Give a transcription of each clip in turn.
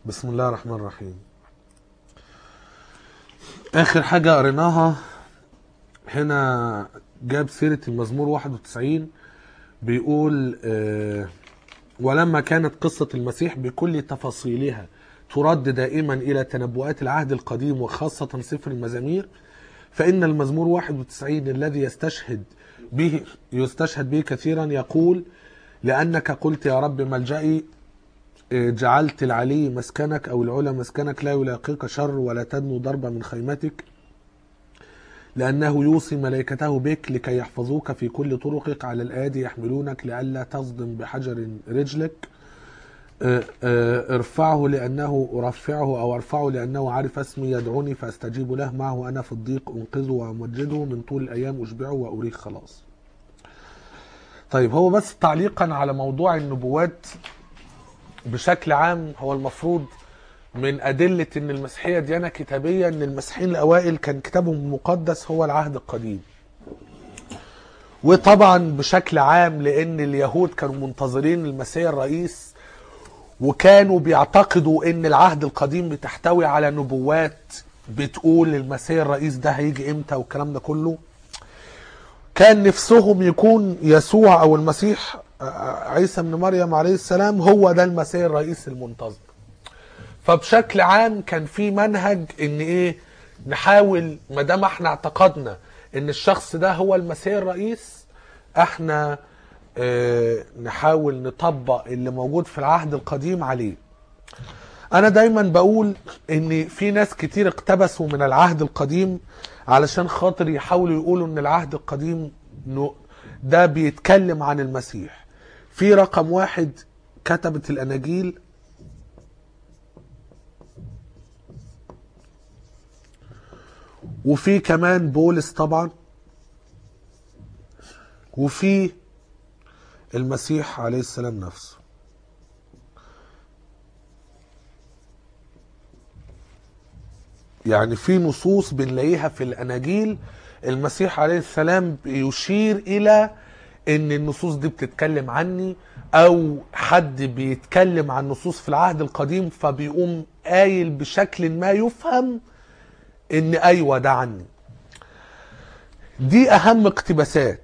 بسم الله الرحمن الرحيم اخر حاجة قريناها هنا جاب سيرة المزمور 91 بيقول آه، ولما كانت قصة المسيح بكل تفاصيلها ترد دائما إلى تنبؤات العهد القديم وخاصة سفر المزامير فإن المزمور 91 الذي يستشهد به يستشهد به كثيرا يقول لأنك قلت يا رب ملجئي جعلت العلي مسكنك أو العلا مسكنك لا يلاقيك شر ولا تدنو ضربة من خيمتك لأنه يوصي ملائكته بك لكي يحفظوك في كل طرقك على الآدي يحملونك لئلا تصدم بحجر رجلك آه، آه، ارفعه لأنه أرفعه أو أرفعه لأنه عارف اسمي يدعوني فأستجيب له معه أنا في الضيق أنقذه وأمجده من طول الأيام أشبعه وأريه خلاص طيب هو بس تعليقا على موضوع النبوات بشكل عام هو المفروض من أدلة إن المسيحية ديانة كتابية إن المسيحيين الأوائل كان كتابهم المقدس هو العهد القديم. وطبعا بشكل عام لأن اليهود كانوا منتظرين المسيح الرئيس وكانوا بيعتقدوا إن العهد القديم بتحتوي على نبوات بتقول المسيح الرئيس ده هيجي إمتى والكلام ده كله. كان نفسهم يكون يسوع أو المسيح عيسى ابن مريم عليه السلام هو ده المسيح الرئيس المنتظر. فبشكل عام كان في منهج ان ايه نحاول ما دام احنا اعتقدنا ان الشخص ده هو المسيح الرئيس احنا اه نحاول نطبق اللي موجود في العهد القديم عليه انا دايما بقول ان في ناس كتير اقتبسوا من العهد القديم علشان خاطر يحاولوا يقولوا ان العهد القديم نو- ده بيتكلم عن المسيح في رقم واحد كتبت الاناجيل وفي كمان بولس طبعا وفي المسيح عليه السلام نفسه يعني في نصوص بنلاقيها في الاناجيل المسيح عليه السلام بيشير الى ان النصوص دي بتتكلم عني او حد بيتكلم عن نصوص في العهد القديم فبيقوم قايل بشكل ما يفهم ان ايوه ده عني دي اهم اقتباسات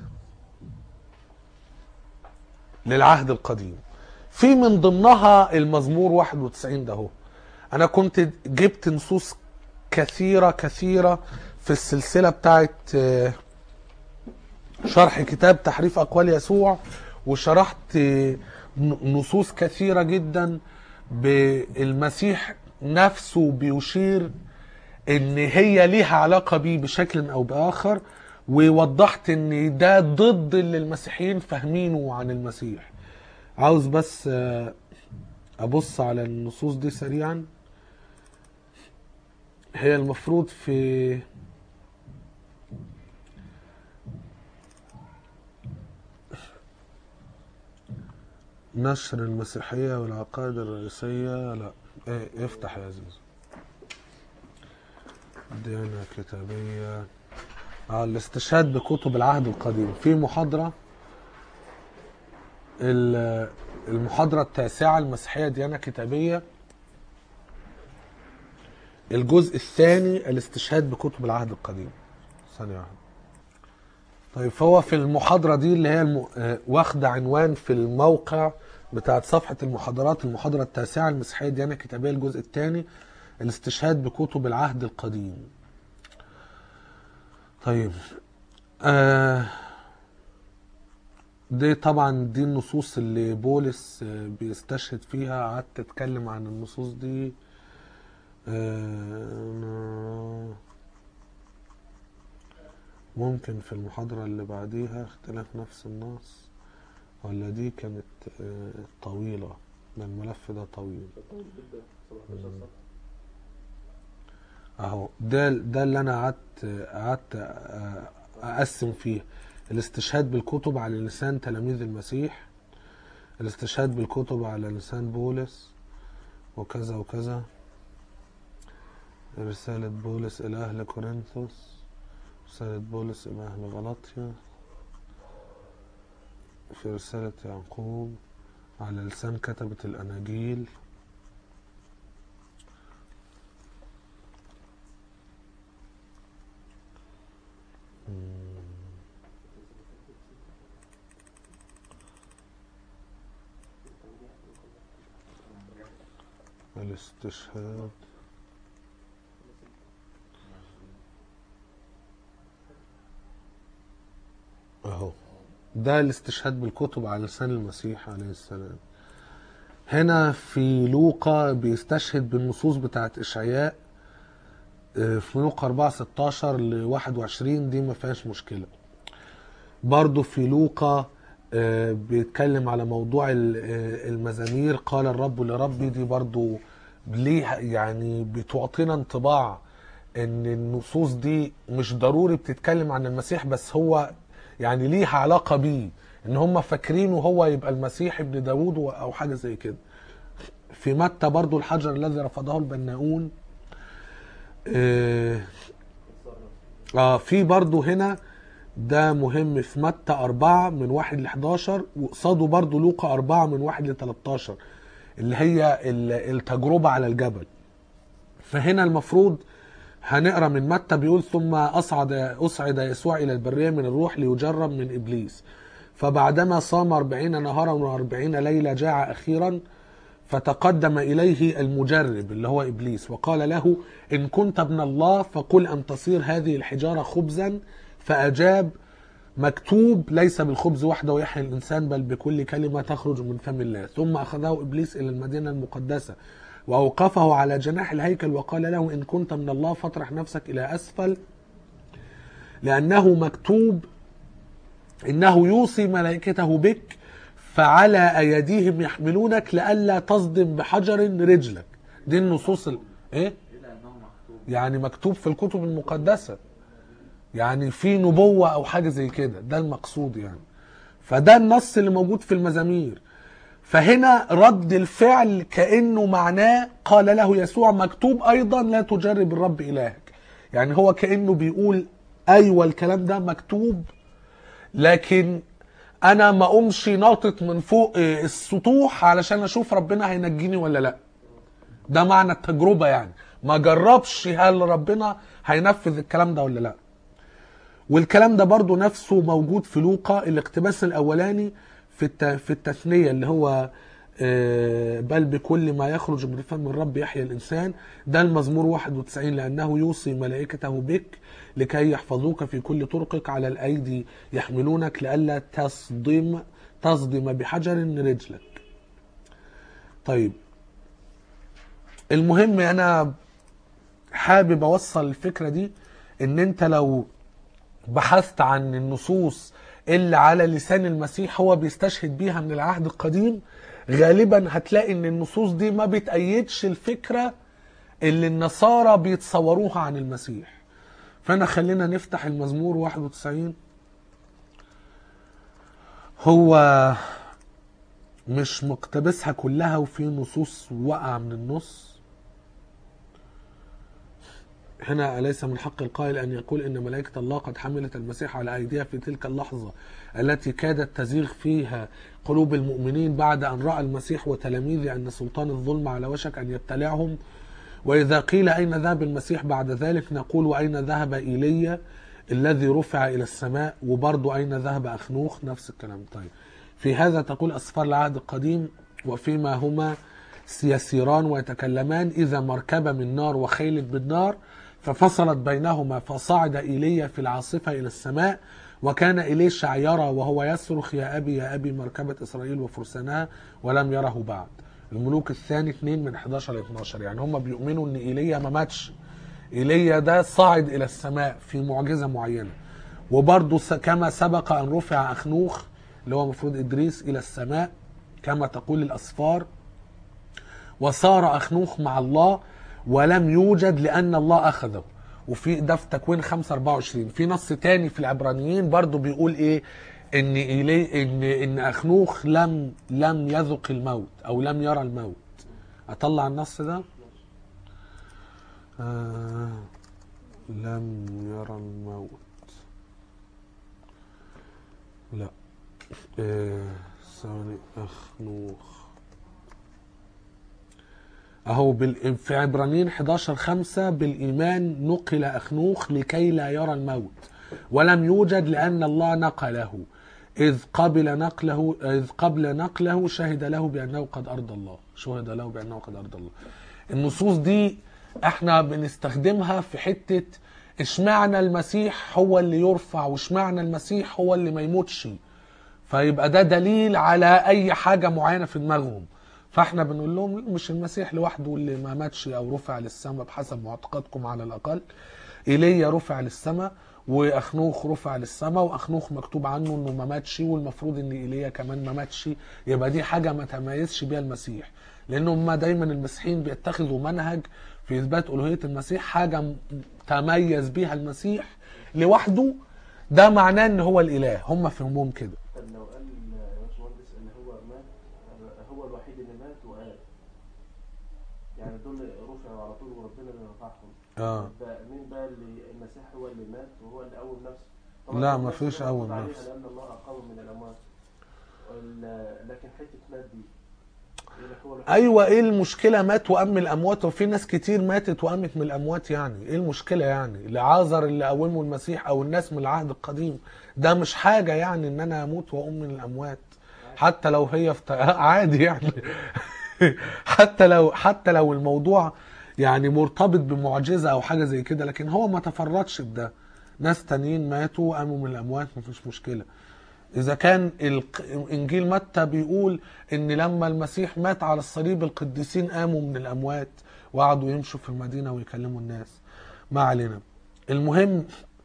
للعهد القديم في من ضمنها المزمور 91 ده هو انا كنت جبت نصوص كثيرة كثيرة في السلسلة بتاعت آه، شرح كتاب تحريف اقوال يسوع وشرحت آه، ن- نصوص كثيرة جدا بالمسيح نفسه بيشير ان هي ليها علاقه بيه بشكل او باخر ووضحت ان ده ضد اللي المسيحيين فاهمينه عن المسيح عاوز بس آه، ابص على النصوص دي سريعا هي المفروض في نشر المسيحية والعقائد الرئيسية لا ايه افتح يا عزيز ديانة كتابية آه الاستشهاد بكتب العهد القديم في محاضرة ال- المحاضرة التاسعة المسيحية ديانة كتابية الجزء الثاني الاستشهاد بكتب العهد القديم ثانية واحدة طيب فهو في المحاضرة دي اللي هي الم... آه، واخدة عنوان في الموقع بتاعت صفحة المحاضرات المحاضرة التاسعة المسيحية ديانة كتابية الجزء الثاني الاستشهاد بكتب العهد القديم طيب آه دي طبعا دي النصوص اللي بولس آه، بيستشهد فيها قعدت اتكلم عن النصوص دي آه ممكن في المحاضرة اللي بعديها اختلاف نفس النص ولا دي كانت آه، طويلة ده الملف ده طويل اهو ده ده اللي انا قعدت قعدت آه، اقسم فيه الاستشهاد بالكتب على لسان تلاميذ المسيح الاستشهاد بالكتب على لسان بولس وكذا وكذا رسالة بولس إلى أهل كورنثوس رسالة بولس إلى أهل غلطيا في رسالة يعقوب على لسان كتبة الأناجيل الاستشهاد اهو ده الاستشهاد بالكتب على لسان المسيح عليه السلام هنا في لوقا بيستشهد بالنصوص بتاعت اشعياء آه، في لوقا 4 16 ل 21 دي ما فيهاش مشكله برضو في لوقا آه، بيتكلم على موضوع ال- آه، المزامير قال الرب لربي دي برضو ليه يعني بتعطينا انطباع ان النصوص دي مش ضروري بتتكلم عن المسيح بس هو يعني ليها علاقة بيه ان هم فاكرينه هو يبقى المسيح ابن داوود و- او حاجة زي كده في متى برضو الحجر الذي رفضه البناؤون آه، اه في برضو هنا ده مهم في متى أربعة من واحد ل 11 وقصاده برضو لوقا أربعة من واحد ل 13 اللي هي ال- التجربة على الجبل فهنا المفروض هنقرا من متى بيقول ثم أصعد أصعد يسوع إلى البرية من الروح ليجرب من إبليس فبعدما صام أربعين نهارا وأربعين ليلة جاع أخيرا فتقدم إليه المجرب اللي هو إبليس وقال له إن كنت ابن الله فقل أن تصير هذه الحجارة خبزا فأجاب مكتوب ليس بالخبز وحده يحيى الإنسان بل بكل كلمة تخرج من فم الله ثم أخذه إبليس إلى المدينة المقدسة وأوقفه على جناح الهيكل وقال له إن كنت من الله فاطرح نفسك إلى أسفل لأنه مكتوب إنه يوصي ملائكته بك فعلى أيديهم يحملونك لئلا تصدم بحجر رجلك دي النصوص ال... إيه؟ إلى أنه مكتوب يعني مكتوب في الكتب المقدسة يعني في نبوة أو حاجة زي كده ده المقصود يعني فده النص اللي موجود في المزامير فهنا رد الفعل كأنه معناه قال له يسوع مكتوب أيضا لا تجرب الرب إلهك يعني هو كأنه بيقول أيوة الكلام ده مكتوب لكن أنا ما أقومش ناطط من فوق آه، السطوح علشان أشوف ربنا هينجيني ولا لأ ده معنى التجربة يعني ما جربش هل ربنا هينفذ الكلام ده ولا لا والكلام ده برضو نفسه موجود في لوقا الاقتباس الاولاني في الت... في التثنية اللي هو آه، بل بكل ما يخرج من فم الرب يحيى الانسان ده المزمور 91 لانه يوصي ملائكته بك لكي يحفظوك في كل طرقك على الايدي يحملونك لئلا تصدم تصدم بحجر رجلك طيب المهم انا حابب اوصل الفكره دي ان انت لو بحثت عن النصوص اللي على لسان المسيح هو بيستشهد بيها من العهد القديم غالبا هتلاقي ان النصوص دي ما بتأيدش الفكره اللي النصارى بيتصوروها عن المسيح فانا خلينا نفتح المزمور 91 هو مش مقتبسها كلها وفي نصوص وقع من النص هنا أليس من حق القائل أن يقول إن ملائكة الله قد حملت المسيح على أيديها في تلك اللحظة التي كادت تزيغ فيها قلوب المؤمنين بعد أن رأى المسيح وتلاميذه أن سلطان الظلم على وشك أن يبتلعهم وإذا قيل أين ذهب المسيح بعد ذلك نقول وأين ذهب إيليا الذي رفع إلى السماء وبرضه أين ذهب أخنوخ نفس الكلام طيب في هذا تقول أسفار العهد القديم وفيما هما يسيران ويتكلمان إذا مركبة من نار وخيل بالنار ففصلت بينهما فصعد إيليا في العاصفة إلى السماء وكان إليشع يرى وهو يصرخ يا أبي يا أبي مركبة إسرائيل وفرسانها ولم يره بعد الملوك الثاني 2 من 11 ل 12 يعني هم بيؤمنوا ان ايليا ما ماتش ايليا ده صعد الى السماء في معجزه معينه وبرضه س- كما سبق ان رفع اخنوخ اللي هو المفروض ادريس الى السماء كما تقول الاسفار وصار اخنوخ مع الله ولم يوجد لان الله اخذه وفي ده في تكوين 5 24 في نص تاني في العبرانيين برضو بيقول ايه ان إلي ان ان اخنوخ لم لم يذق الموت او لم يرى الموت اطلع النص ده آه لم يرى الموت لا آه، ثواني اخنوخ اهو بال... في عبرانيين 11 5 بالايمان نقل اخنوخ لكي لا يرى الموت ولم يوجد لان الله نقله إذ قبل نقله إذ قبل نقله شهد له بأنه قد أرضى الله شهد له بأنه قد أرضى الله النصوص دي احنا بنستخدمها في حتة اشمعنى المسيح هو اللي يرفع واشمعنى المسيح هو اللي ما يموتش فيبقى ده دليل على اي حاجة معينة في دماغهم فاحنا بنقول لهم مش المسيح لوحده اللي ما ماتش او رفع للسماء بحسب معتقدكم على الاقل ايليا رفع للسماء واخنوخ رفع للسماء واخنوخ مكتوب عنه انه ما ماتش والمفروض ان ايليا كمان ما ماتش يبقى دي حاجه ما تميزش بيها المسيح لان هم دايما المسيحيين بيتخذوا منهج في اثبات الوهيه المسيح حاجه م- تميز بيها المسيح لوحده ده معناه ان هو الاله هم فهمهم كده طب لو قال يا باشمهندس ان هو مات هو الوحيد اللي مات وقال يعني دول رفعوا على طول وربنا اللي رفعهم اه بقى مين بقى اللي المسيح هو اللي مات وهو اللي قوم نفسه لا، الناس مفيش كده قوم مفروض عليها نفسه. لان الله اقام من الاموات وال- لكن حته مات دي يقول لك هو الوحيد ايوه ايه المشكله مات وقام من الاموات وفي ناس كتير ماتت وقامت من الاموات يعني ايه المشكله يعني لعازر اللي قومه المسيح او الناس من العهد القديم ده مش حاجه يعني ان انا اموت واقوم من الاموات حتى لو هي في عادي يعني حتى لو حتى لو الموضوع يعني مرتبط بمعجزه او حاجه زي كده لكن هو ما تفردش بده ناس تانيين ماتوا وقاموا من الاموات مفيش مشكله إذا كان الق- إنجيل متى بيقول إن لما المسيح مات على الصليب القديسين قاموا من الأموات وقعدوا يمشوا في المدينة ويكلموا الناس ما علينا المهم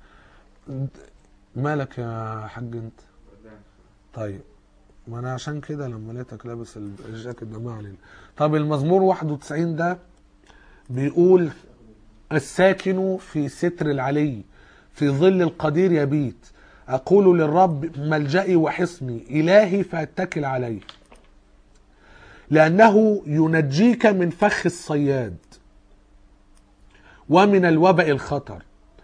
مالك يا حاج أنت طيب ما أنا عشان كده لما لقيتك لابس ال- الجاكيت ده ما علينا طب المزمور 91 ده بيقول الساكن في ستر العلي في ظل القدير يبيت أقول للرب ملجئي وحصني إلهي فأتكل عليه لأنه ينجيك من فخ الصياد ومن الوباء الخطر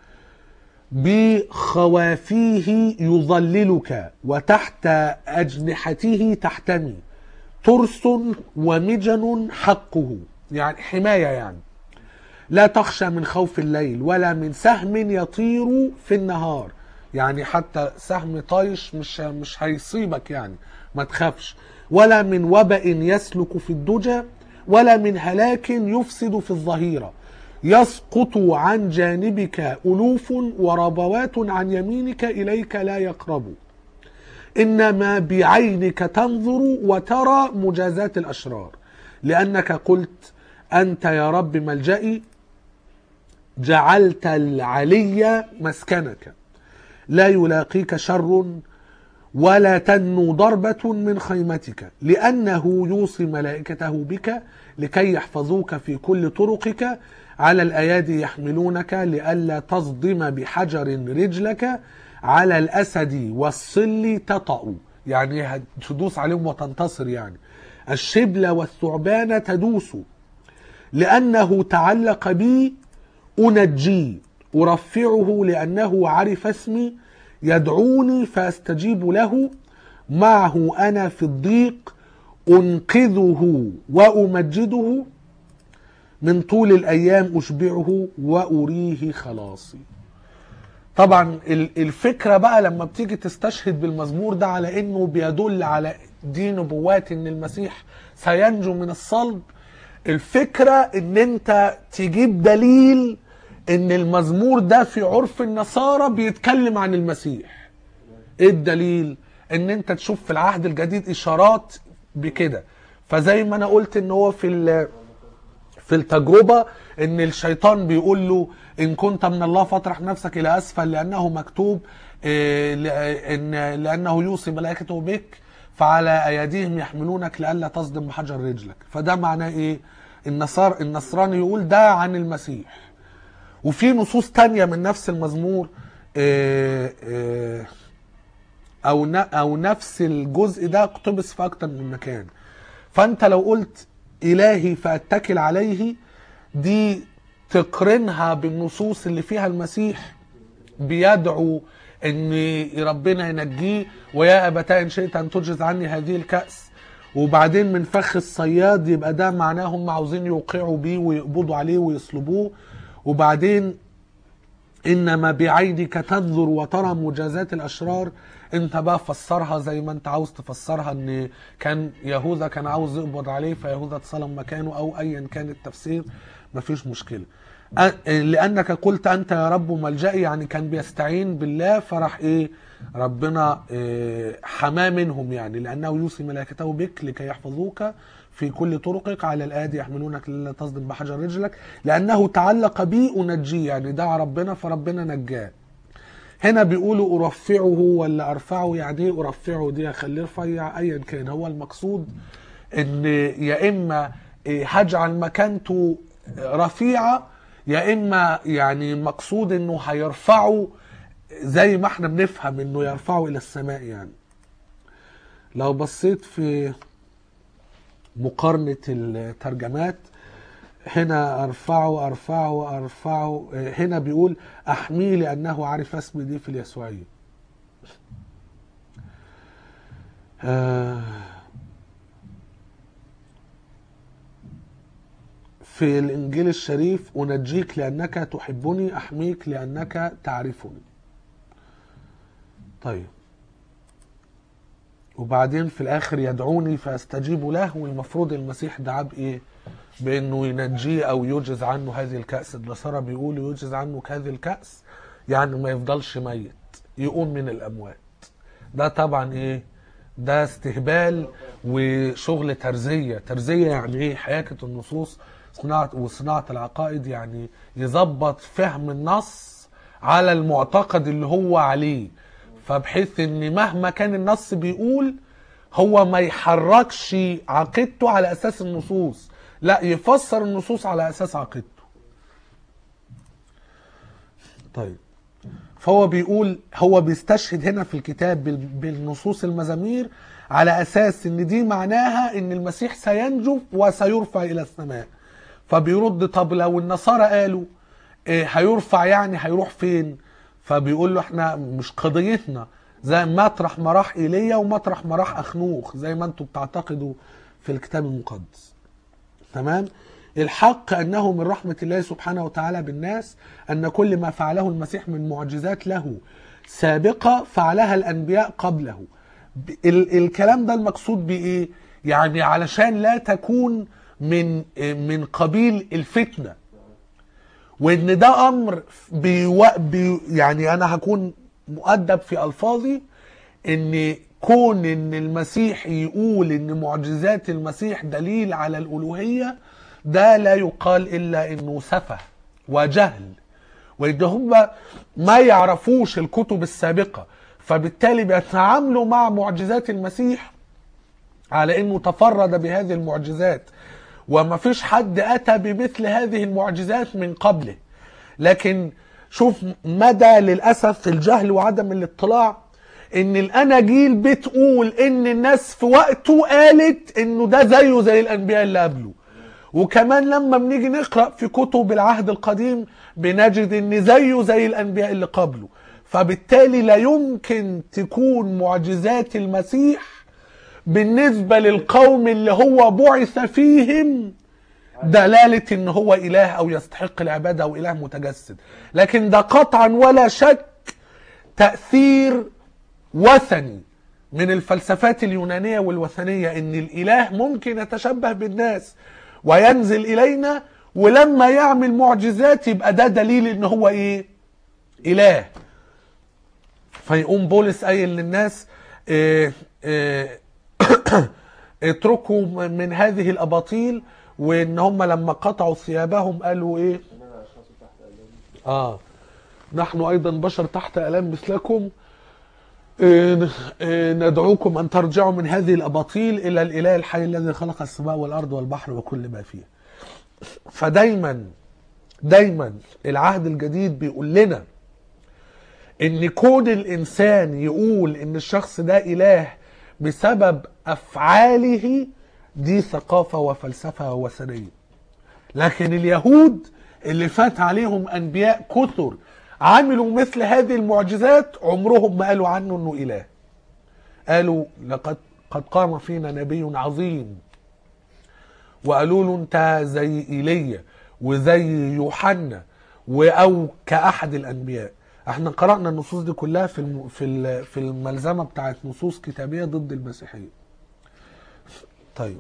بخوافيه يظللك وتحت أجنحته تحتمي ترس ومجن حقه يعني حماية يعني لا تخشى من خوف الليل ولا من سهم يطير في النهار يعني حتى سهم طايش مش مش هيصيبك يعني ما تخافش ولا من وبأ يسلك في الدجى ولا من هلاك يفسد في الظهيرة يسقط عن جانبك ألوف وربوات عن يمينك إليك لا يقرب إنما بعينك تنظر وترى مجازات الأشرار لأنك قلت أنت يا رب ملجئي جعلت العلي مسكنك لا يلاقيك شر ولا تنو ضربة من خيمتك لأنه يوصي ملائكته بك لكي يحفظوك في كل طرقك على الأيادي يحملونك لئلا تصدم بحجر رجلك على الأسد والصل تطأ يعني تدوس عليهم وتنتصر يعني الشبل والثعبان تدوس لأنه تعلق بي أنجيه أرفعه لأنه عرف اسمي يدعوني فأستجيب له معه أنا في الضيق أنقذه وأمجده من طول الأيام أشبعه وأريه خلاصي طبعا ال- الفكرة بقى لما بتيجي تستشهد بالمزمور ده على انه بيدل على دي نبوات ان المسيح سينجو من الصلب الفكرة ان انت تجيب دليل ان المزمور ده في عرف النصارى بيتكلم عن المسيح ايه الدليل ان انت تشوف في العهد الجديد اشارات بكده فزي ما انا قلت ان هو في ال- في التجربة ان الشيطان بيقول له ان كنت من الله فاطرح نفسك الى اسفل لانه مكتوب إيه، ل- ان لانه يوصي ملائكته بك فعلى ايديهم يحملونك لئلا تصدم بحجر رجلك فده معناه ايه النصار النصراني يقول ده عن المسيح وفي نصوص تانية من نفس المزمور إيه، إيه، او ن- او نفس الجزء ده اقتبس في اكتر من مكان فانت لو قلت الهي فاتكل عليه دي تقرنها بالنصوص اللي فيها المسيح بيدعو ان ربنا ينجيه ويا ابتاه ان شئت ان تجز عني هذه الكاس وبعدين من فخ الصياد يبقى ده معناه هم عاوزين يوقعوا بيه ويقبضوا عليه ويصلبوه وبعدين انما بعينك تنظر وترى مجازات الاشرار انت بقى فسرها زي ما انت عاوز تفسرها ان كان يهوذا كان عاوز يقبض عليه فيهوذا اتصلم مكانه او ايا كان التفسير مفيش مشكله أ- لانك قلت انت يا رب ملجئي يعني كان بيستعين بالله فراح ايه ربنا إيه حماه منهم يعني لانه يوصي ملائكته بك لكي يحفظوك في كل طرقك على الآدي يحملونك لا تصدم بحجر رجلك لأنه تعلق بي أنجيه يعني دعا ربنا فربنا نجاه هنا بيقولوا أرفعه ولا أرفعه يعني إيه أرفعه دي أخليه رفيع أيا كان هو المقصود إن يا إما إيه هجعل مكانته رفيعة يا إما يعني مقصود إنه هيرفعه زي ما احنا بنفهم إنه يرفعه إلى السماء يعني لو بصيت في مقارنة الترجمات هنا أرفعه أرفعه أرفعه هنا بيقول أحميه لأنه عرف اسمي دي في اليسوعية آه، في الإنجيل الشريف أنجيك لأنك تحبني أحميك لأنك تعرفني طيب وبعدين في الاخر يدعوني فاستجيب له والمفروض المسيح دعاه بايه؟ بانه ينجيه او يجز عنه هذه الكاس النصارى بيقولوا يجز عنه هذه الكاس يعني ما يفضلش ميت يقوم من الاموات ده طبعا ايه؟ ده استهبال وشغل ترزيه، ترزيه يعني ايه؟ حياكه النصوص صناعه وصناعه العقائد يعني يظبط فهم النص على المعتقد اللي هو عليه فبحيث ان مهما كان النص بيقول هو ما يحركش عقيدته على اساس النصوص لا يفسر النصوص على اساس عقيدته طيب فهو بيقول هو بيستشهد هنا في الكتاب بال- بالنصوص المزامير على اساس ان دي معناها ان المسيح سينجو وسيرفع الى السماء فبيرد طب لو النصارى قالوا إيه هيرفع يعني هيروح فين فبيقول له احنا مش قضيتنا زي مطرح ما راح ايليا ومطرح ما راح اخنوخ زي ما انتم بتعتقدوا في الكتاب المقدس تمام الحق انه من رحمه الله سبحانه وتعالى بالناس ان كل ما فعله المسيح من معجزات له سابقه فعلها الانبياء قبله ب- ال- الكلام ده المقصود بايه يعني علشان لا تكون من من قبيل الفتنه وان ده امر بيو... بي... يعني انا هكون مؤدب في الفاظي ان كون ان المسيح يقول ان معجزات المسيح دليل على الالوهيه ده لا يقال الا انه سفه وجهل وان هم ما يعرفوش الكتب السابقه فبالتالي بيتعاملوا مع معجزات المسيح على انه تفرد بهذه المعجزات وما فيش حد اتى بمثل هذه المعجزات من قبله لكن شوف مدى للاسف الجهل وعدم الاطلاع ان الاناجيل بتقول ان الناس في وقته قالت انه ده زيه زي الانبياء اللي قبله وكمان لما بنيجي نقرا في كتب العهد القديم بنجد ان زيه زي الانبياء اللي قبله فبالتالي لا يمكن تكون معجزات المسيح بالنسبه للقوم اللي هو بعث فيهم دلاله ان هو اله او يستحق العباده او اله متجسد لكن ده قطعا ولا شك تاثير وثني من الفلسفات اليونانيه والوثنيه ان الاله ممكن يتشبه بالناس وينزل الينا ولما يعمل معجزات يبقى ده دليل ان هو ايه اله فيقوم بولس قايل للناس إيه إيه اتركوا من هذه الاباطيل وان هم لما قطعوا ثيابهم قالوا ايه اننا اشخاص تحت ايام اه نحن ايضا بشر تحت الام مثلكم إيه، إيه، ندعوكم ان ترجعوا من هذه الاباطيل الى الاله الحي الذي خلق السماء والارض والبحر وكل ما فيه فدايما دايما العهد الجديد بيقول لنا ان كون الانسان يقول ان الشخص ده اله بسبب افعاله دي ثقافه وفلسفه وثنيه لكن اليهود اللي فات عليهم انبياء كثر عملوا مثل هذه المعجزات عمرهم ما قالوا عنه انه اله قالوا لقد قد قام فينا نبي عظيم وقالوا له انت زي ايليا وزي يوحنا و- او كاحد الانبياء احنا قرانا النصوص دي كلها في الم... في ال- في الملزمه بتاعت نصوص كتابيه ضد المسيحيه طيب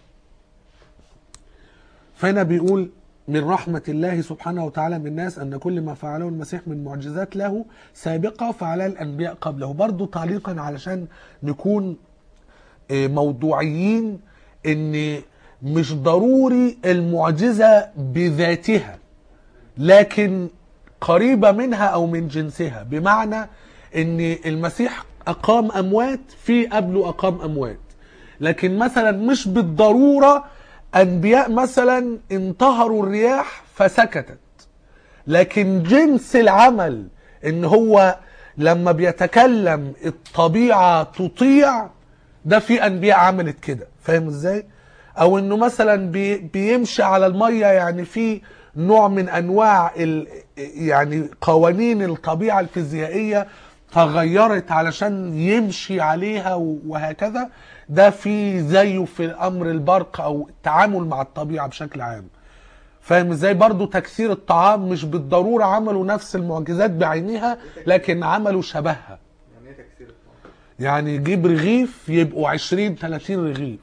فهنا بيقول من رحمة الله سبحانه وتعالى من الناس أن كل ما فعله المسيح من معجزات له سابقة فعلها الأنبياء قبله برضو تعليقا علشان نكون آه، موضوعيين ان مش ضروري المعجزة بذاتها لكن قريبة منها او من جنسها بمعنى ان المسيح اقام اموات في قبله اقام اموات لكن مثلا مش بالضرورة انبياء مثلا انتهروا الرياح فسكتت لكن جنس العمل ان هو لما بيتكلم الطبيعة تطيع ده في انبياء عملت كده فاهم ازاي او انه مثلا بي بيمشي على المية يعني في نوع من انواع ال يعني قوانين الطبيعة الفيزيائية تغيرت علشان يمشي عليها وهكذا ده في زيه في امر البرق او التعامل مع الطبيعة بشكل عام فاهم ازاي برضو تكسير الطعام مش بالضرورة عملوا نفس المعجزات بعينها لكن عملوا شبهها يعني ايه تكسير الطعام؟ يعني يجيب رغيف يبقوا 20 30 رغيف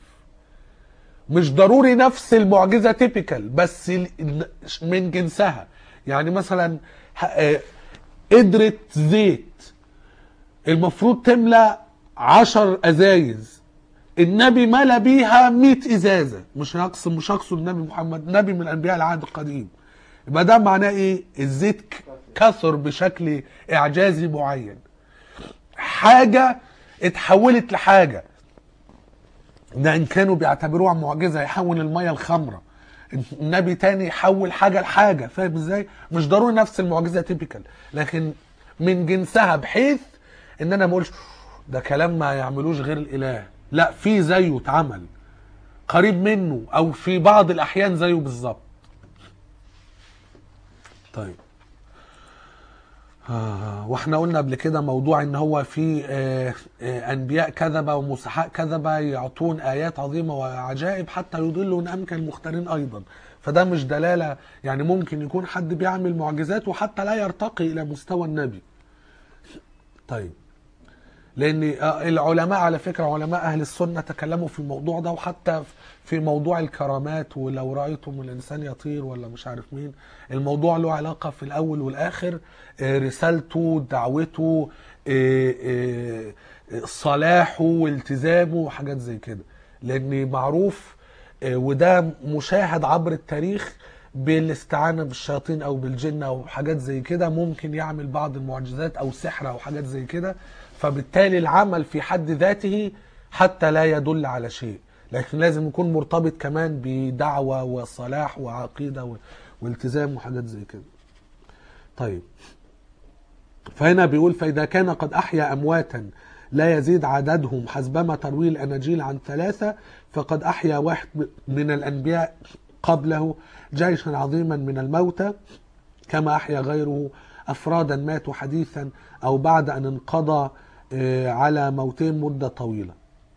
مش ضروري نفس المعجزة تيبيكال بس ال- من جنسها يعني مثلا ه- آه، قدرة زيت المفروض تملى عشر ازايز النبي ملا بيها 100 ازازه مش هقصد مش هقصد النبي محمد نبي من انبياء العهد القديم يبقى ده معناه ايه الزيت ك- كثر بشكل اعجازي معين حاجه اتحولت لحاجه ده ان كانوا بيعتبروها معجزه يحول الميه لخمره النبي تاني يحول حاجه لحاجه فاهم ازاي مش ضروري نفس المعجزه تيبيكال لكن من جنسها بحيث ان انا ما اقولش ده كلام ما يعملوش غير الاله لا في زيه اتعمل قريب منه او في بعض الاحيان زيه بالظبط طيب آه واحنا قلنا قبل كده موضوع ان هو في آه آه انبياء كذبه ومسحاء كذبه يعطون ايات عظيمه وعجائب حتى يضلوا ان امكن المختارين ايضا فده مش دلاله يعني ممكن يكون حد بيعمل معجزات وحتى لا يرتقي الى مستوى النبي طيب لان آه، العلماء على فكره علماء اهل السنه تكلموا في الموضوع ده وحتى في موضوع الكرامات ولو رايتم الانسان يطير ولا مش عارف مين الموضوع له علاقه في الاول والاخر آه، رسالته دعوته آه، آه، آه، صلاحه والتزامه وحاجات زي كده لان معروف آه، وده مشاهد عبر التاريخ بالاستعانه بالشياطين او بالجن او حاجات زي كده ممكن يعمل بعض المعجزات او سحر او حاجات زي كده فبالتالي العمل في حد ذاته حتى لا يدل على شيء لكن لازم يكون مرتبط كمان بدعوة وصلاح وعقيدة و- والتزام وحاجات زي كده طيب فهنا بيقول فإذا كان قد أحيا أمواتا لا يزيد عددهم حسبما تروي الأناجيل عن ثلاثة فقد أحيا واحد من الأنبياء قبله جيشا عظيما من الموتى كما أحيا غيره أفرادا ماتوا حديثا أو بعد أن انقضى آه، على موتهم مدة طويلة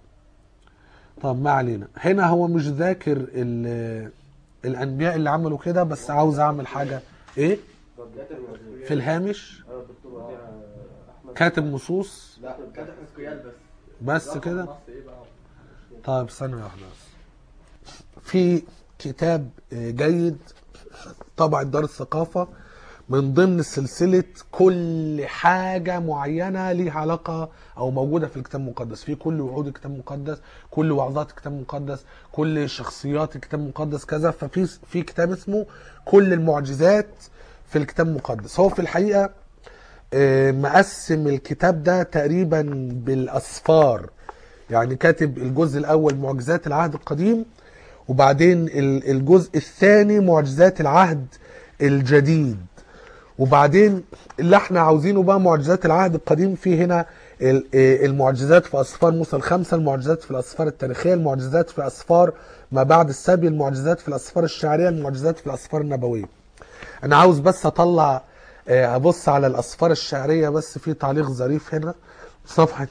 طب ما علينا هنا هو مش ذاكر ال- الأنبياء اللي عملوا كده بس عاوز أعمل حاجة إيه طب كاتب في الهامش اه الدكتور وديع احمد كاتب نصوص لا كاتب حسكيال بس بس رقم كده النص ايه بقى؟ طيب ثانية واحدة بس في كتاب آه، جيد طبع دار الثقافة من ضمن سلسلة كل حاجة معينة ليها علاقة أو موجودة في الكتاب المقدس في كل وعود الكتاب المقدس كل وعظات الكتاب المقدس كل شخصيات الكتاب المقدس كذا ففي في كتاب اسمه كل المعجزات في الكتاب المقدس هو في الحقيقة آه، مقسم الكتاب ده تقريبا بالأسفار يعني كاتب الجزء الأول معجزات العهد القديم وبعدين ال- الجزء الثاني معجزات العهد الجديد وبعدين اللي احنا عاوزينه بقى معجزات العهد القديم في هنا ال- آه، المعجزات في اسفار موسى الخمسه المعجزات في الاسفار التاريخيه المعجزات في اسفار ما بعد السبي المعجزات في الاسفار الشعريه المعجزات في الاسفار النبويه انا عاوز بس اطلع آه، ابص على الاسفار الشعريه بس في تعليق ظريف هنا صفحه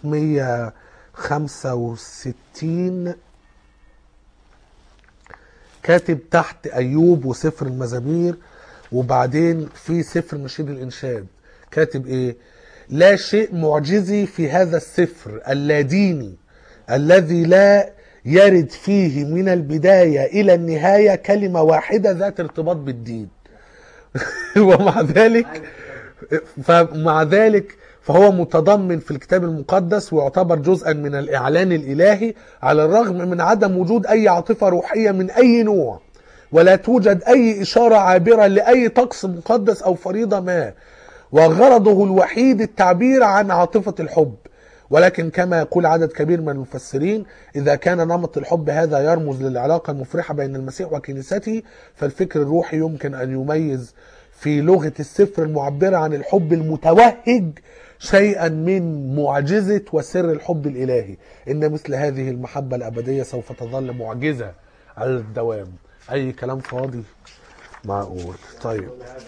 165 كاتب تحت ايوب وسفر المزامير وبعدين في سفر نشيد الانشاد كاتب ايه لا شيء معجزي في هذا السفر اللاديني الذي لا يرد فيه من البداية إلى النهاية كلمة واحدة ذات ارتباط بالدين ومع ذلك فمع ذلك فهو متضمن في الكتاب المقدس ويعتبر جزءا من الإعلان الإلهي على الرغم من عدم وجود أي عاطفة روحية من أي نوع ولا توجد أي إشارة عابرة لأي طقس مقدس أو فريضة ما وغرضه الوحيد التعبير عن عاطفة الحب ولكن كما يقول عدد كبير من المفسرين إذا كان نمط الحب هذا يرمز للعلاقة المفرحة بين المسيح وكنيسته فالفكر الروحي يمكن أن يميز في لغة السفر المعبرة عن الحب المتوهج شيئا من معجزة وسر الحب الإلهي إن مثل هذه المحبة الأبدية سوف تظل معجزة على الدوام أي كلام فاضي معقول طيب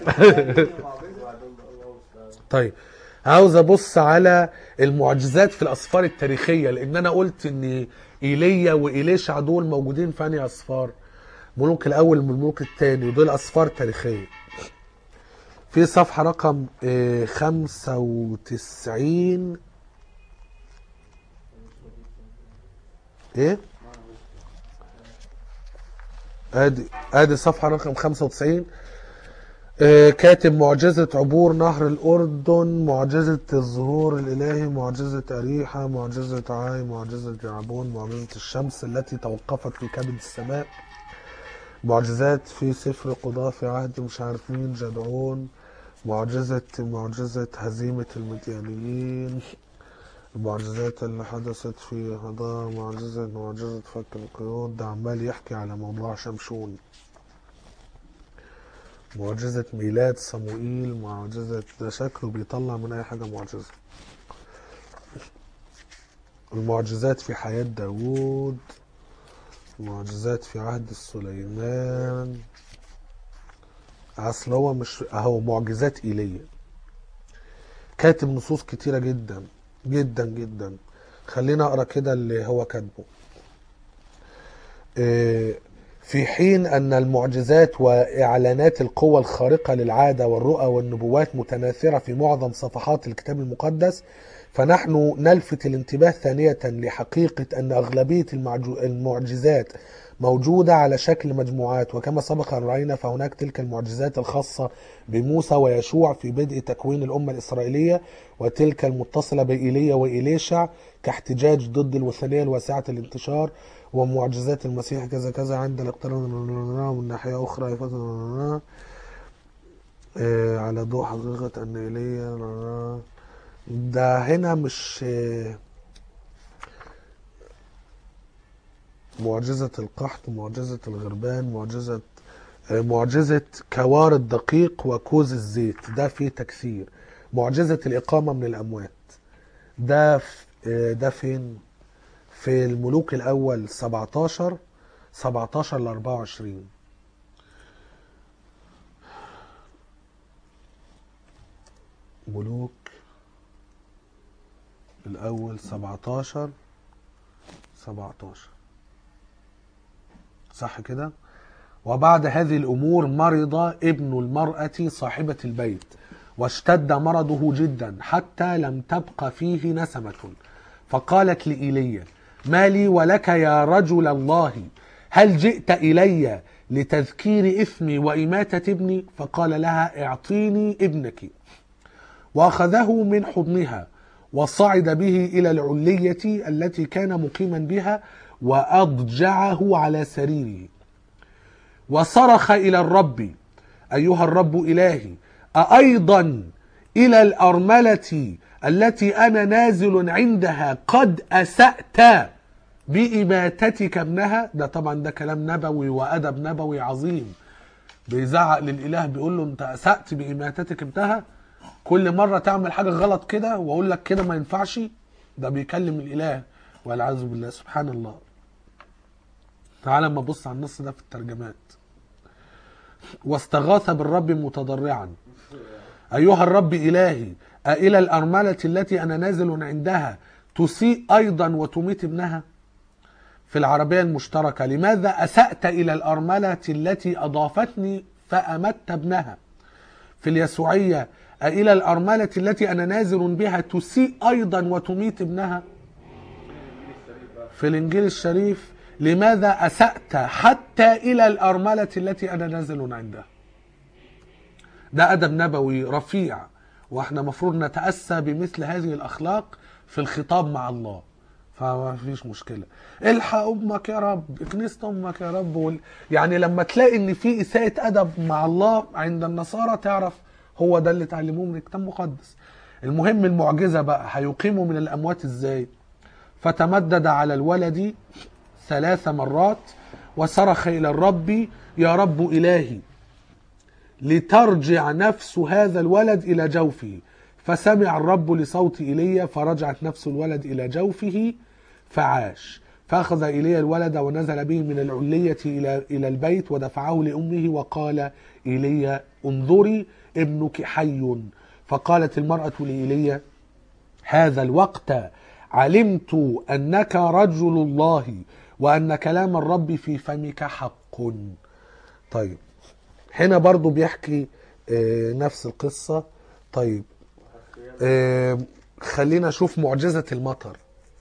طيب عاوز ابص على المعجزات في الاسفار التاريخيه لان انا قلت ان ايليا وايليشع دول موجودين في انهي اسفار ملوك الاول من الملوك الثاني ودول اسفار تاريخيه في صفحه رقم آه، 95 ايه ادي ادي صفحه رقم 95 آه، كاتب معجزة عبور نهر الأردن معجزة الظهور الإلهي معجزة أريحة معجزة عاي معجزة يعبون معجزة الشمس التي توقفت في كبد السماء معجزات في سفر قضاء في عهد مش عارف مين جدعون معجزة معجزة هزيمة المديانيين المعجزات اللي حدثت في هضاء معجزة معجزة فك القيود ده عمال يحكي على موضوع شمشون معجزة ميلاد صموئيل معجزة ده شكله بيطلع من أي حاجة معجزة المعجزات في حياة داوود معجزات في عهد سليمان أصل هو مش أهو معجزات إيليا كاتب نصوص كتيرة جدا جدا جدا خلينا أقرأ كده اللي هو كاتبه إيه في حين أن المعجزات وإعلانات القوة الخارقة للعادة والرؤى والنبوات متناثرة في معظم صفحات الكتاب المقدس فنحن نلفت الانتباه ثانية لحقيقة أن أغلبية المعجو- المعجزات موجودة على شكل مجموعات وكما سبق أن رأينا فهناك تلك المعجزات الخاصة بموسى ويشوع في بدء تكوين الأمة الإسرائيلية وتلك المتصلة بإيليا وإليشع كاحتجاج ضد الوثنية الواسعة الانتشار ومعجزات المسيح كذا كذا عند الاقتراب من ناحية أخرى يفتح آه، على ضوء حقيقة أن إيليا ده هنا مش آه، معجزة القحط معجزة الغربان معجزة آه، معجزة كوار الدقيق وكوز الزيت ده فيه تكثير معجزة الإقامة من الأموات ده ف- آه، ده فين؟ في الملوك الأول 17 17 ل 24 ملوك الأول 17 17 صح كده؟ وبعد هذه الأمور مرض ابن المرأة صاحبة البيت واشتد مرضه جدا حتى لم تبق فيه نسمة فقالت لإيليا ما لي ولك يا رجل الله هل جئت إلي لتذكير إثمي وإماتة ابني فقال لها اعطيني ابنك واخذه من حضنها وصعد به الى العليه التي كان مقيما بها واضجعه على سريره وصرخ الى الرب ايها الرب الهي اايضا الى الارمله التي انا نازل عندها قد اسات باماتتك ابنها ده طبعا ده كلام نبوي وادب نبوي عظيم بيزعق للاله بيقول له انت اسات باماتتك ابنها كل مره تعمل حاجه غلط كده واقول لك كده ما ينفعش ده بيكلم الاله والعياذ بالله سبحان الله تعال ما بص على النص ده في الترجمات واستغاث بالرب متضرعا ايها الرب الهي أإلى الأرملة التي أنا نازل عندها تسيء أيضا وتميت ابنها في العربية المشتركة لماذا أسأت إلى الأرملة التي أضافتني فأمت ابنها في اليسوعية أإلى الأرملة التي أنا نازل بها تسيء أيضا وتميت ابنها في الإنجيل الشريف لماذا أسأت حتى إلى الأرملة التي أنا نازل عندها ده أدب نبوي رفيع وإحنا مفروض نتأسى بمثل هذه الأخلاق في الخطاب مع الله فما فيش مشكلة الحق أمك يا رب كنيسة أمك يا رب وال... يعني لما تلاقي إن في إساءة أدب مع الله عند النصارى تعرف هو ده اللي اتعلموه من الكتاب المقدس المهم المعجزة بقى هيقيموا من الأموات إزاي فتمدد على الولد ثلاث مرات وصرخ إلى الرب يا رب إلهي لترجع نفس هذا الولد إلى جوفه فسمع الرب لصوت إيليا فرجعت نفس الولد إلى جوفه فعاش فأخذ إيليا الولد ونزل به من العلية إلى إلى البيت ودفعه لأمه وقال إيليا انظري ابنك حي فقالت المرأة لإيليا هذا الوقت علمت أنك رجل الله وأن كلام الرب في فمك حق طيب هنا برضو بيحكي آه، نفس القصة طيب آه، خلينا نشوف معجزة المطر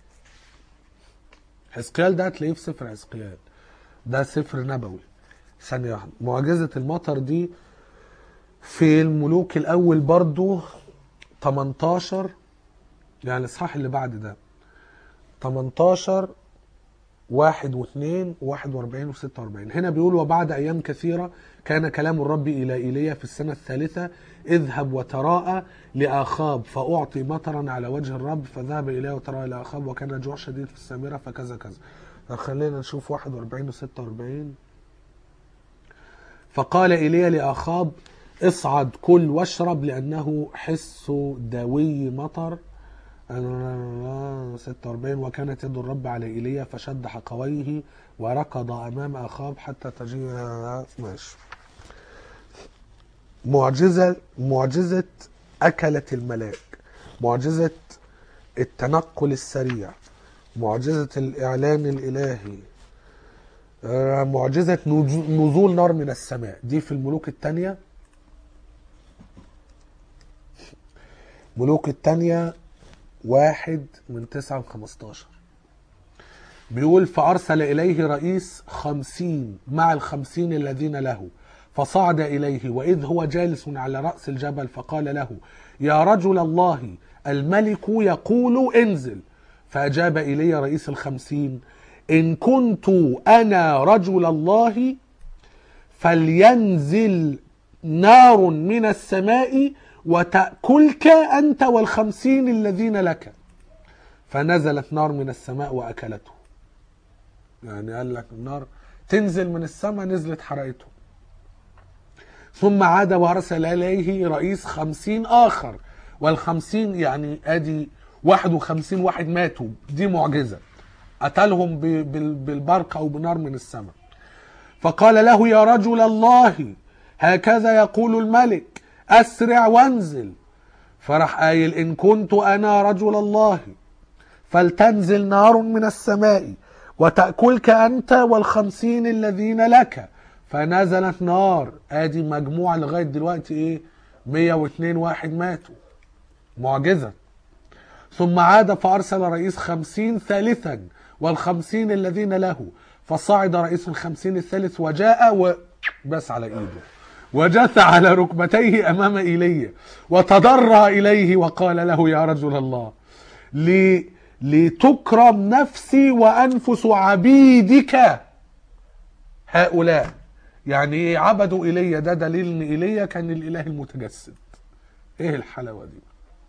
حزقيال ده هتلاقيه في سفر حزقيال ده سفر نبوي ثانية واحدة معجزة المطر دي في الملوك الأول برضو 18 يعني الإصحاح اللي بعد ده 18 واحد واثنين وواحد واربعين وستة واربعين هنا بيقول وبعد أيام كثيرة كان كلام الرب إلى إيليا في السنة الثالثة اذهب وتراءى لآخاب فأعطي مطرا على وجه الرب فذهب إليه وتراءى لآخاب وكان جوع شديد في السامرة فكذا كذا خلينا نشوف 41 و 46 فقال إيليا لآخاب اصعد كل واشرب لأنه حس دوي مطر 46 وكانت يد الرب على ايليا فشد حقويه وركض امام اخاب حتى تجيء ماشي معجزه معجزه اكلت الملاك معجزه التنقل السريع معجزه الاعلان الالهي آه، معجزه نزو- نزول نار من السماء دي في الملوك الثانيه ملوك الثانيه واحد من تسعة وخمستاشر بيقول فأرسل إليه رئيس خمسين مع الخمسين الذين له فصعد إليه وإذ هو جالس على رأس الجبل فقال له يا رجل الله الملك يقول انزل فأجاب إلي رئيس الخمسين إن كنت أنا رجل الله فلينزل نار من السماء وتأكلك أنت والخمسين الذين لك فنزلت نار من السماء وأكلته يعني قال لك النار تنزل من السماء نزلت حرقته ثم عاد وأرسل إليه رئيس خمسين آخر والخمسين يعني أدي واحد وخمسين واحد ماتوا دي معجزة قتلهم ب- بال- بالبرق أو بنار من السماء فقال له يا رجل الله هكذا يقول الملك أسرع وانزل فراح قايل إن كنت أنا رجل الله فلتنزل نار من السماء وتأكلك أنت والخمسين الذين لك فنزلت نار ادي مجموعة لغاية دلوقتي ايه 102 واحد ماتوا معجزة ثم عاد فأرسل رئيس خمسين ثالثا والخمسين الذين له فصعد رئيس الخمسين الثالث وجاء وبس على ايده وجث على ركبتيه امام ايليا وتضرع اليه وقال له يا رجل الله لي لتكرم نفسي وانفس عبيدك هؤلاء يعني ايه عبدوا ايليا ده دليل ان ايليا كان الاله المتجسد ايه الحلاوه دي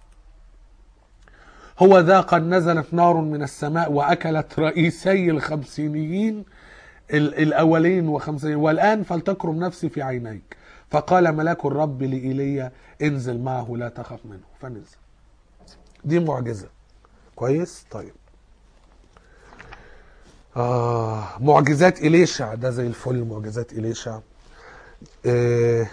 هو ذا قد نزلت نار من السماء واكلت رئيسي الخمسينيين ال- الاولين وخمسين والان فلتكرم نفسي في عينيك فقال ملاك الرب لايليا انزل معه لا تخف منه فنزل دي معجزه كويس طيب آه معجزات إليشع ده زي الفل معجزات إليشع آه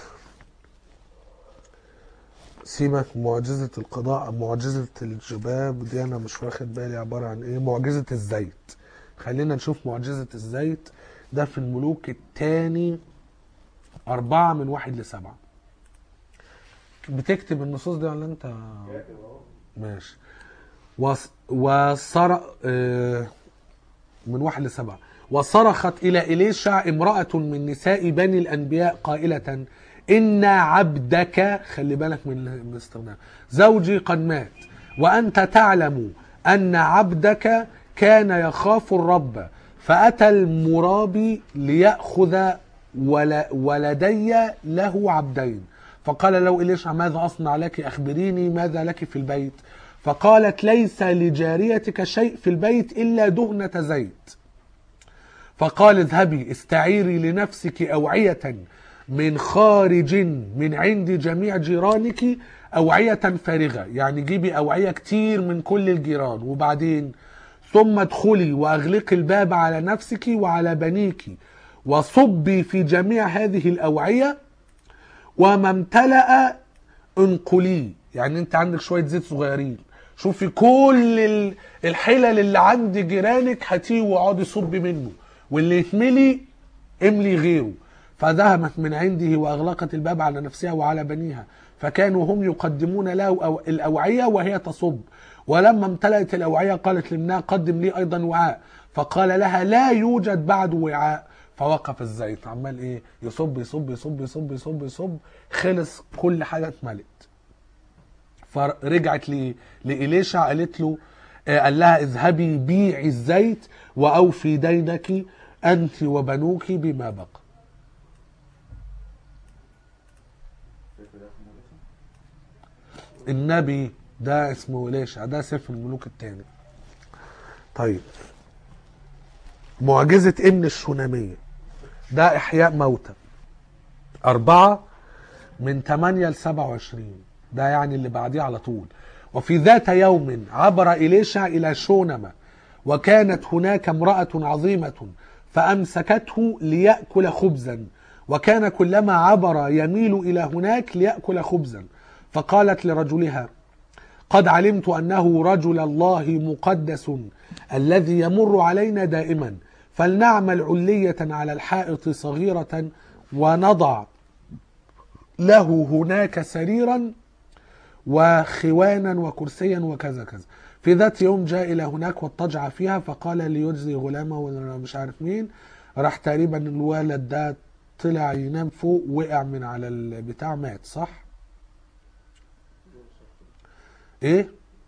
سيبك معجزة القضاء معجزة الجباب دي أنا مش واخد بالي عبارة عن إيه معجزة الزيت خلينا نشوف معجزة الزيت ده في الملوك الثاني أربعة من واحد لسبعة بتكتب النصوص دي ولا انت ماشي وص... وصر آه، من واحد لسبعة وصرخت إلى إليشع امرأة من نساء بني الأنبياء قائلة إن عبدك خلي بالك من من الاستخدام زوجي قد مات وأنت تعلم أن عبدك كان يخاف الرب فأتى المرابي ليأخذ ول- ولدي له عبدين فقال له إليشع ماذا أصنع لك أخبريني ماذا لك في البيت فقالت ليس لجاريتك شيء في البيت إلا دهنة زيت فقال اذهبي استعيري لنفسك أوعية من خارج من عند جميع جيرانك أوعية فارغة يعني جيبي أوعية كتير من كل الجيران وبعدين ثم ادخلي وأغلقي الباب على نفسك وعلى بنيك وصبي في جميع هذه الأوعية وما امتلأ انقليه يعني انت عندك شويه زيت صغيرين شوفي كل ال- الحلل اللي عند جيرانك هاتيه واقعدي صبي منه واللي يتملي املي غيره فذهبت من عنده واغلقت الباب على نفسها وعلى بنيها فكانوا هم يقدمون له أو- الاوعيه وهي تصب ولما امتلأت الاوعيه قالت لابنها قدم لي ايضا وعاء فقال لها لا يوجد بعد وعاء فوقف الزيت عمال ايه يصب يصب يصب يصب يصب يصب خلص كل حاجه اتملت فرجعت ل- لإليشع قالت له آه، قال لها اذهبي بيعي الزيت وأوفي دينك أنت وبنوك بما بقى النبي ده اسمه إليشع ده سفر الملوك الثاني طيب معجزة ابن الشونامية ده إحياء موتى أربعة من 8 ل 27 ده يعني اللي بعديه على طول وفي ذات يوم عبر إليشع إلى شونمة وكانت هناك امرأة عظيمة فأمسكته ليأكل خبزا وكان كلما عبر يميل إلى هناك ليأكل خبزا فقالت لرجلها قد علمت أنه رجل الله مقدس الذي يمر علينا دائما فلنعمل علية على الحائط صغيرة ونضع له هناك سريرا وخوانا وكرسيا وكذا كذا في ذات يوم جاء إلى هناك واضطجع فيها فقال ليجزي غلامه ولا مش عارف مين راح تقريبا الولد ده طلع ينام فوق وقع من على البتاع مات صح ايه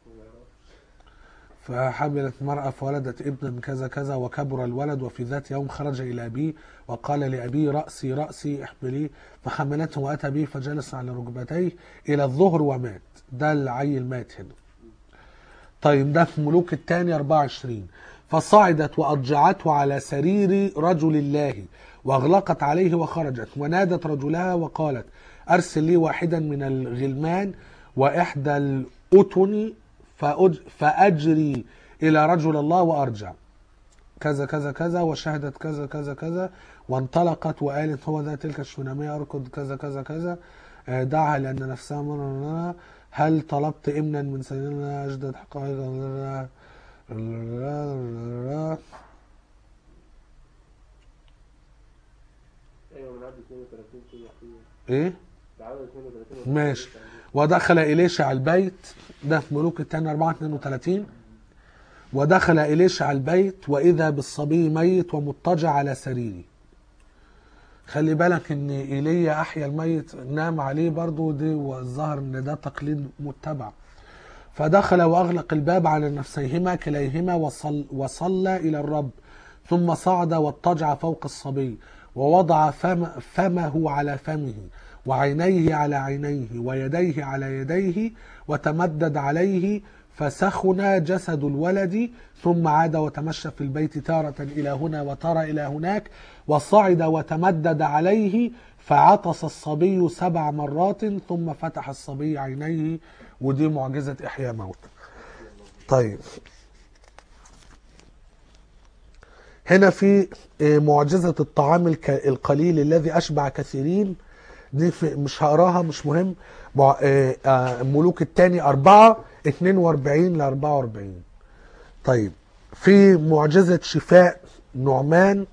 فحملت مرأة فولدت ابنا كذا كذا وكبر الولد وفي ذات يوم خرج إلى أبيه وقال لأبيه رأسي رأسي احمليه فحملته وأتى به فجلس على ركبتيه إلى الظهر ومات ده العيل مات هنا طيب ده في ملوك الثاني 24 فصعدت وأضجعته على سرير رجل الله وأغلقت عليه وخرجت ونادت رجلها وقالت أرسل لي واحدا من الغلمان وإحدى الأتن فأج فأجري إلى رجل الله وأرجع كذا كذا كذا وشهدت كذا كذا كذا وانطلقت وقالت هو ذا تلك الشونامية أركض كذا كذا كذا آه، دعها لأن نفسها مرة هل طلبت إمنا من سيدنا أجدد حقائق ايوه من عدد 32 كده يحكي إيه ده عدد 32 ماشي ودخل إليشع البيت ده في ملوك الثاني 4 32 ودخل إليشع البيت وإذا بالصبي ميت ومضطجع على سريره خلي بالك ان ايليا احيا الميت نام عليه برضو دي والظاهر ان ده تقليد متبع فدخل واغلق الباب على نفسيهما كليهما وصل وصلى الى الرب ثم صعد واضطجع فوق الصبي ووضع فم فمه على فمه وعينيه على عينيه ويديه على يديه وتمدد عليه فسخن جسد الولد ثم عاد وتمشى في البيت تارة إلى هنا وتارة إلى هناك وصعد وتمدد عليه فعطس الصبي سبع مرات ثم فتح الصبي عينيه ودي معجزة إحياء موت طيب هنا في آه، معجزة الطعام الك- القليل الذي أشبع كثيرين دي في مش هقراها مش مهم مع- آه، آه، ملوك الثاني أربعة 42 ل 44 طيب في معجزة شفاء نعمان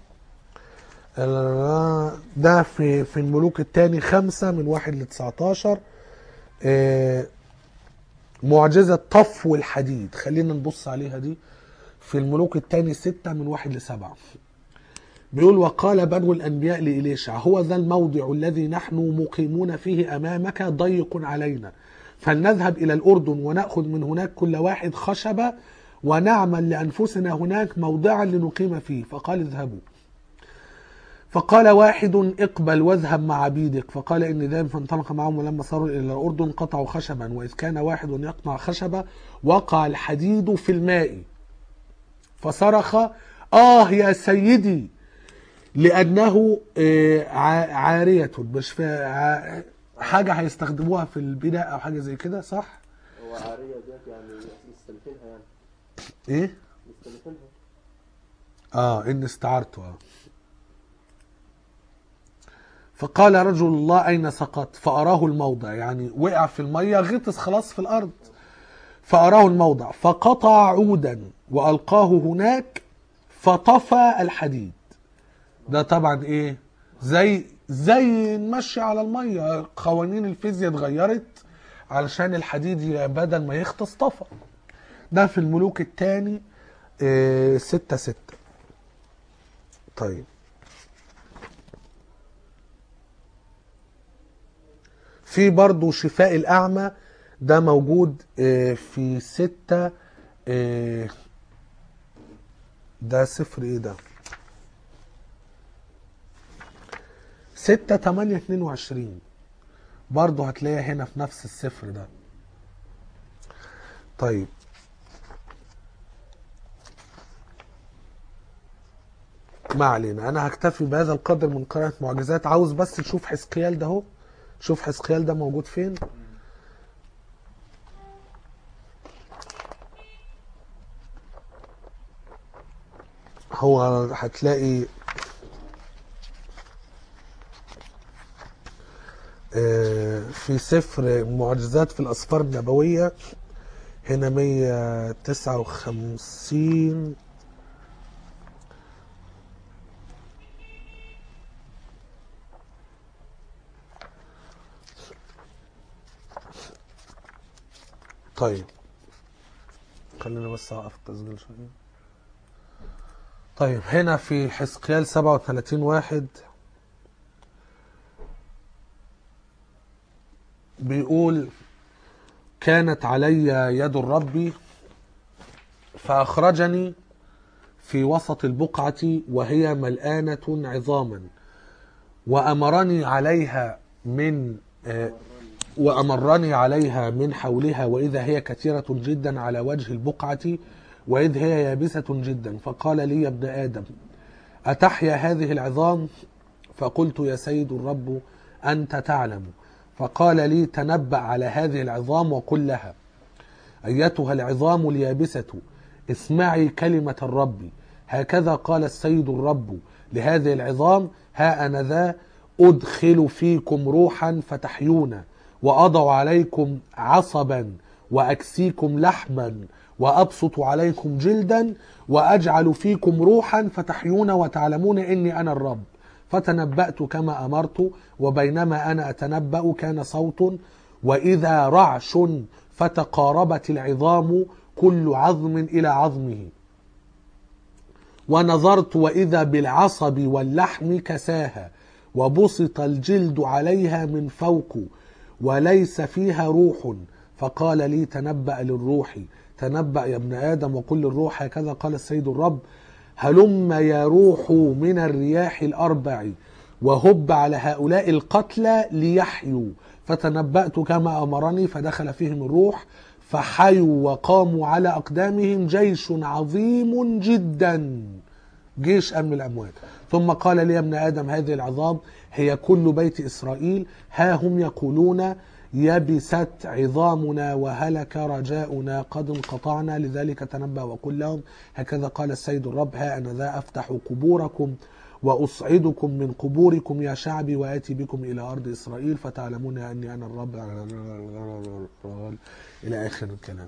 آه، ده في في الملوك الثاني خمسة من واحد ل 19 آه، معجزة طفو الحديد خلينا نبص عليها دي في الملوك الثاني ستة من واحد لسبعة بيقول وقال بنو الأنبياء لإليشع هو ذا الموضع الذي نحن مقيمون فيه أمامك ضيق علينا فلنذهب إلى الأردن ونأخذ من هناك كل واحد خشبة ونعمل لأنفسنا هناك موضعا لنقيم فيه فقال اذهبوا فقال واحد اقبل واذهب مع عبيدك فقال اني ذاهب فانطلق معهم ولما صاروا الى الاردن قطعوا خشبا واذ كان واحد يقطع خشبه وقع الحديد في الماء فصرخ اه يا سيدي لانه آه، ع- عاريه مش في ع- حاجه هيستخدموها في البناء او حاجه زي كده صح هو عارية ديت يعني مستلفينها يعني ايه مستلفينها اه ان استعرته اه فقال رجل الله اين سقط فاراه الموضع يعني وقع في الميه غطس خلاص في الارض فاراه الموضع فقطع عودا والقاه هناك فطفى الحديد ده طبعا ايه زي زي المشي على الميه قوانين الفيزياء اتغيرت علشان الحديد ي- بدل ما يغطس طفى ده في الملوك الثاني إيه ستة ستة طيب في برضو شفاء الأعمى ده موجود آه، في ستة آه، ده صفر ايه ده ستة تمانية اتنين وعشرين برضو هتلاقيها هنا في نفس الصفر ده طيب ما علينا انا هكتفي بهذا القدر من قراءة معجزات عاوز بس تشوف حزقيال ده اهو شوف حزقيال ده موجود فين هو هتلاقي آه، في سفر معجزات في الأسفار النبوية هنا 159 طيب خلينا بس اوقف التسجيل شويه طيب هنا في حزقيال 37 واحد بيقول كانت علي يد الرب فأخرجني في وسط البقعة وهي ملآنة عظاما وأمرني عليها من آه، وأمرني عليها من حولها وإذا هي كثيرة جدا على وجه البقعة وإذ هي يابسة جدا فقال لي يا ابن آدم أتحيا هذه العظام فقلت يا سيد الرب أنت تعلم فقال لي تنبأ على هذه العظام وقل لها أيتها العظام اليابسة اسمعي كلمة الرب هكذا قال السيد الرب لهذه العظام ها أنا ذا أدخل فيكم روحا فتحيون وأضع عليكم عصبا وأكسيكم لحما وأبسط عليكم جلدا وأجعل فيكم روحا فتحيون وتعلمون إني أنا الرب فتنبأت كما أمرت وبينما أنا أتنبأ كان صوت وإذا رعش فتقاربت العظام كل عظم إلى عظمه ونظرت وإذا بالعصب واللحم كساها وبسط الجلد عليها من فوق وليس فيها روح فقال لي تنبأ للروح تنبأ يا ابن آدم وقل للروح هكذا قال السيد الرب هلم يا روح من الرياح الأربع وهب على هؤلاء القتلى ليحيوا فتنبأت كما أمرني فدخل فيهم الروح فحيوا وقاموا على أقدامهم جيش عظيم جدا جيش أمن الأموات ثم قال لي يا ابن آدم هذه العظام هي كل بيت إسرائيل ها هم يقولون يبست عظامنا وهلك رجاؤنا قد انقطعنا لذلك تنبأ وقل لهم هكذا قال السيد الرب ها أنا ذا أفتح قبوركم وأصعدكم من قبوركم يا شعبي وآتي بكم إلى أرض إسرائيل فتعلمون أني أنا الرب إلى آخر الكلام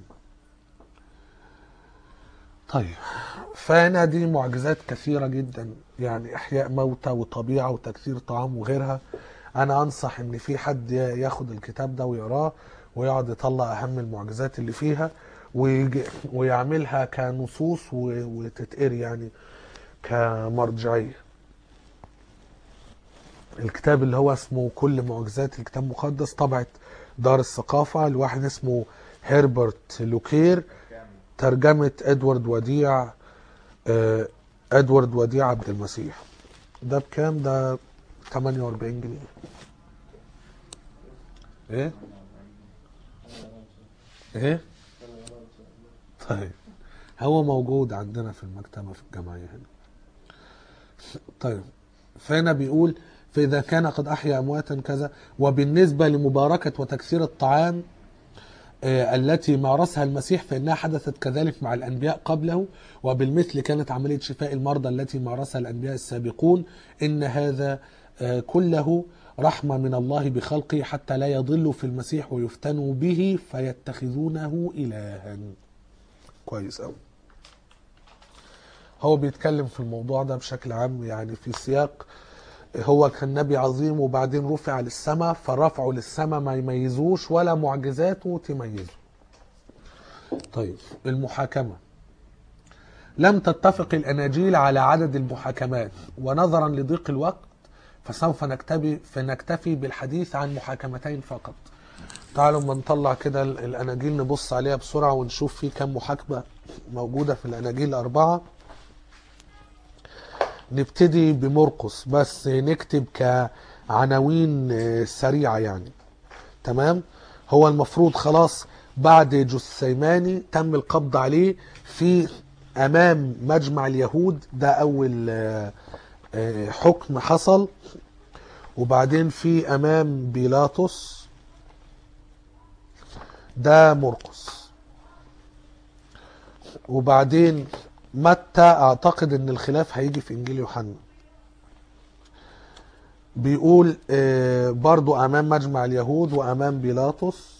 طيب فهنا دي معجزات كثيرة جدا يعني إحياء موتى وطبيعة وتكثير طعام وغيرها أنا أنصح إن في حد ياخد الكتاب ده ويقراه ويقعد يطلع اهم المعجزات اللي فيها ويجي ويعملها كنصوص و- وتتقري يعني كمرجعيه الكتاب اللي هو اسمه كل معجزات الكتاب المقدس طبعة دار الثقافة لواحد اسمه هيربرت لوكير ترجمة ادوارد وديع آه، ادوارد وديع عبد المسيح ده بكام ده 48 جنيه ايه ايه طيب هو موجود عندنا في المكتبة في الجمعية هنا طيب فهنا بيقول فإذا كان قد أحيا أمواتا كذا وبالنسبة لمباركة وتكثير الطعام آه، التي مارسها المسيح فإنها حدثت كذلك مع الأنبياء قبله وبالمثل كانت عملية شفاء المرضى التي مارسها الأنبياء السابقون إن هذا آه، كله رحمة من الله بخلقه حتى لا يضلوا في المسيح ويفتنوا به فيتخذونه إلها كويس أوي هو بيتكلم في الموضوع ده بشكل عام يعني في سياق هو كان نبي عظيم وبعدين رفع للسماء فرفعه للسماء ما يميزوش ولا معجزاته تميزه طيب المحاكمة لم تتفق الأناجيل على عدد المحاكمات ونظرا لضيق الوقت فسوف نكتفي فنكتفي بالحديث عن محاكمتين فقط تعالوا ما نطلع كده ال- الأناجيل نبص عليها بسرعة ونشوف في كم محاكمة موجودة في الأناجيل الأربعة نبتدي بمرقس بس نكتب كعناوين آه، سريعة يعني تمام هو المفروض خلاص بعد جثيماني تم القبض عليه في امام مجمع اليهود ده اول آه، آه، حكم حصل وبعدين في امام بيلاطس ده مرقس وبعدين متى اعتقد ان الخلاف هيجي في انجيل يوحنا بيقول آه، برضو امام مجمع اليهود وامام بيلاطس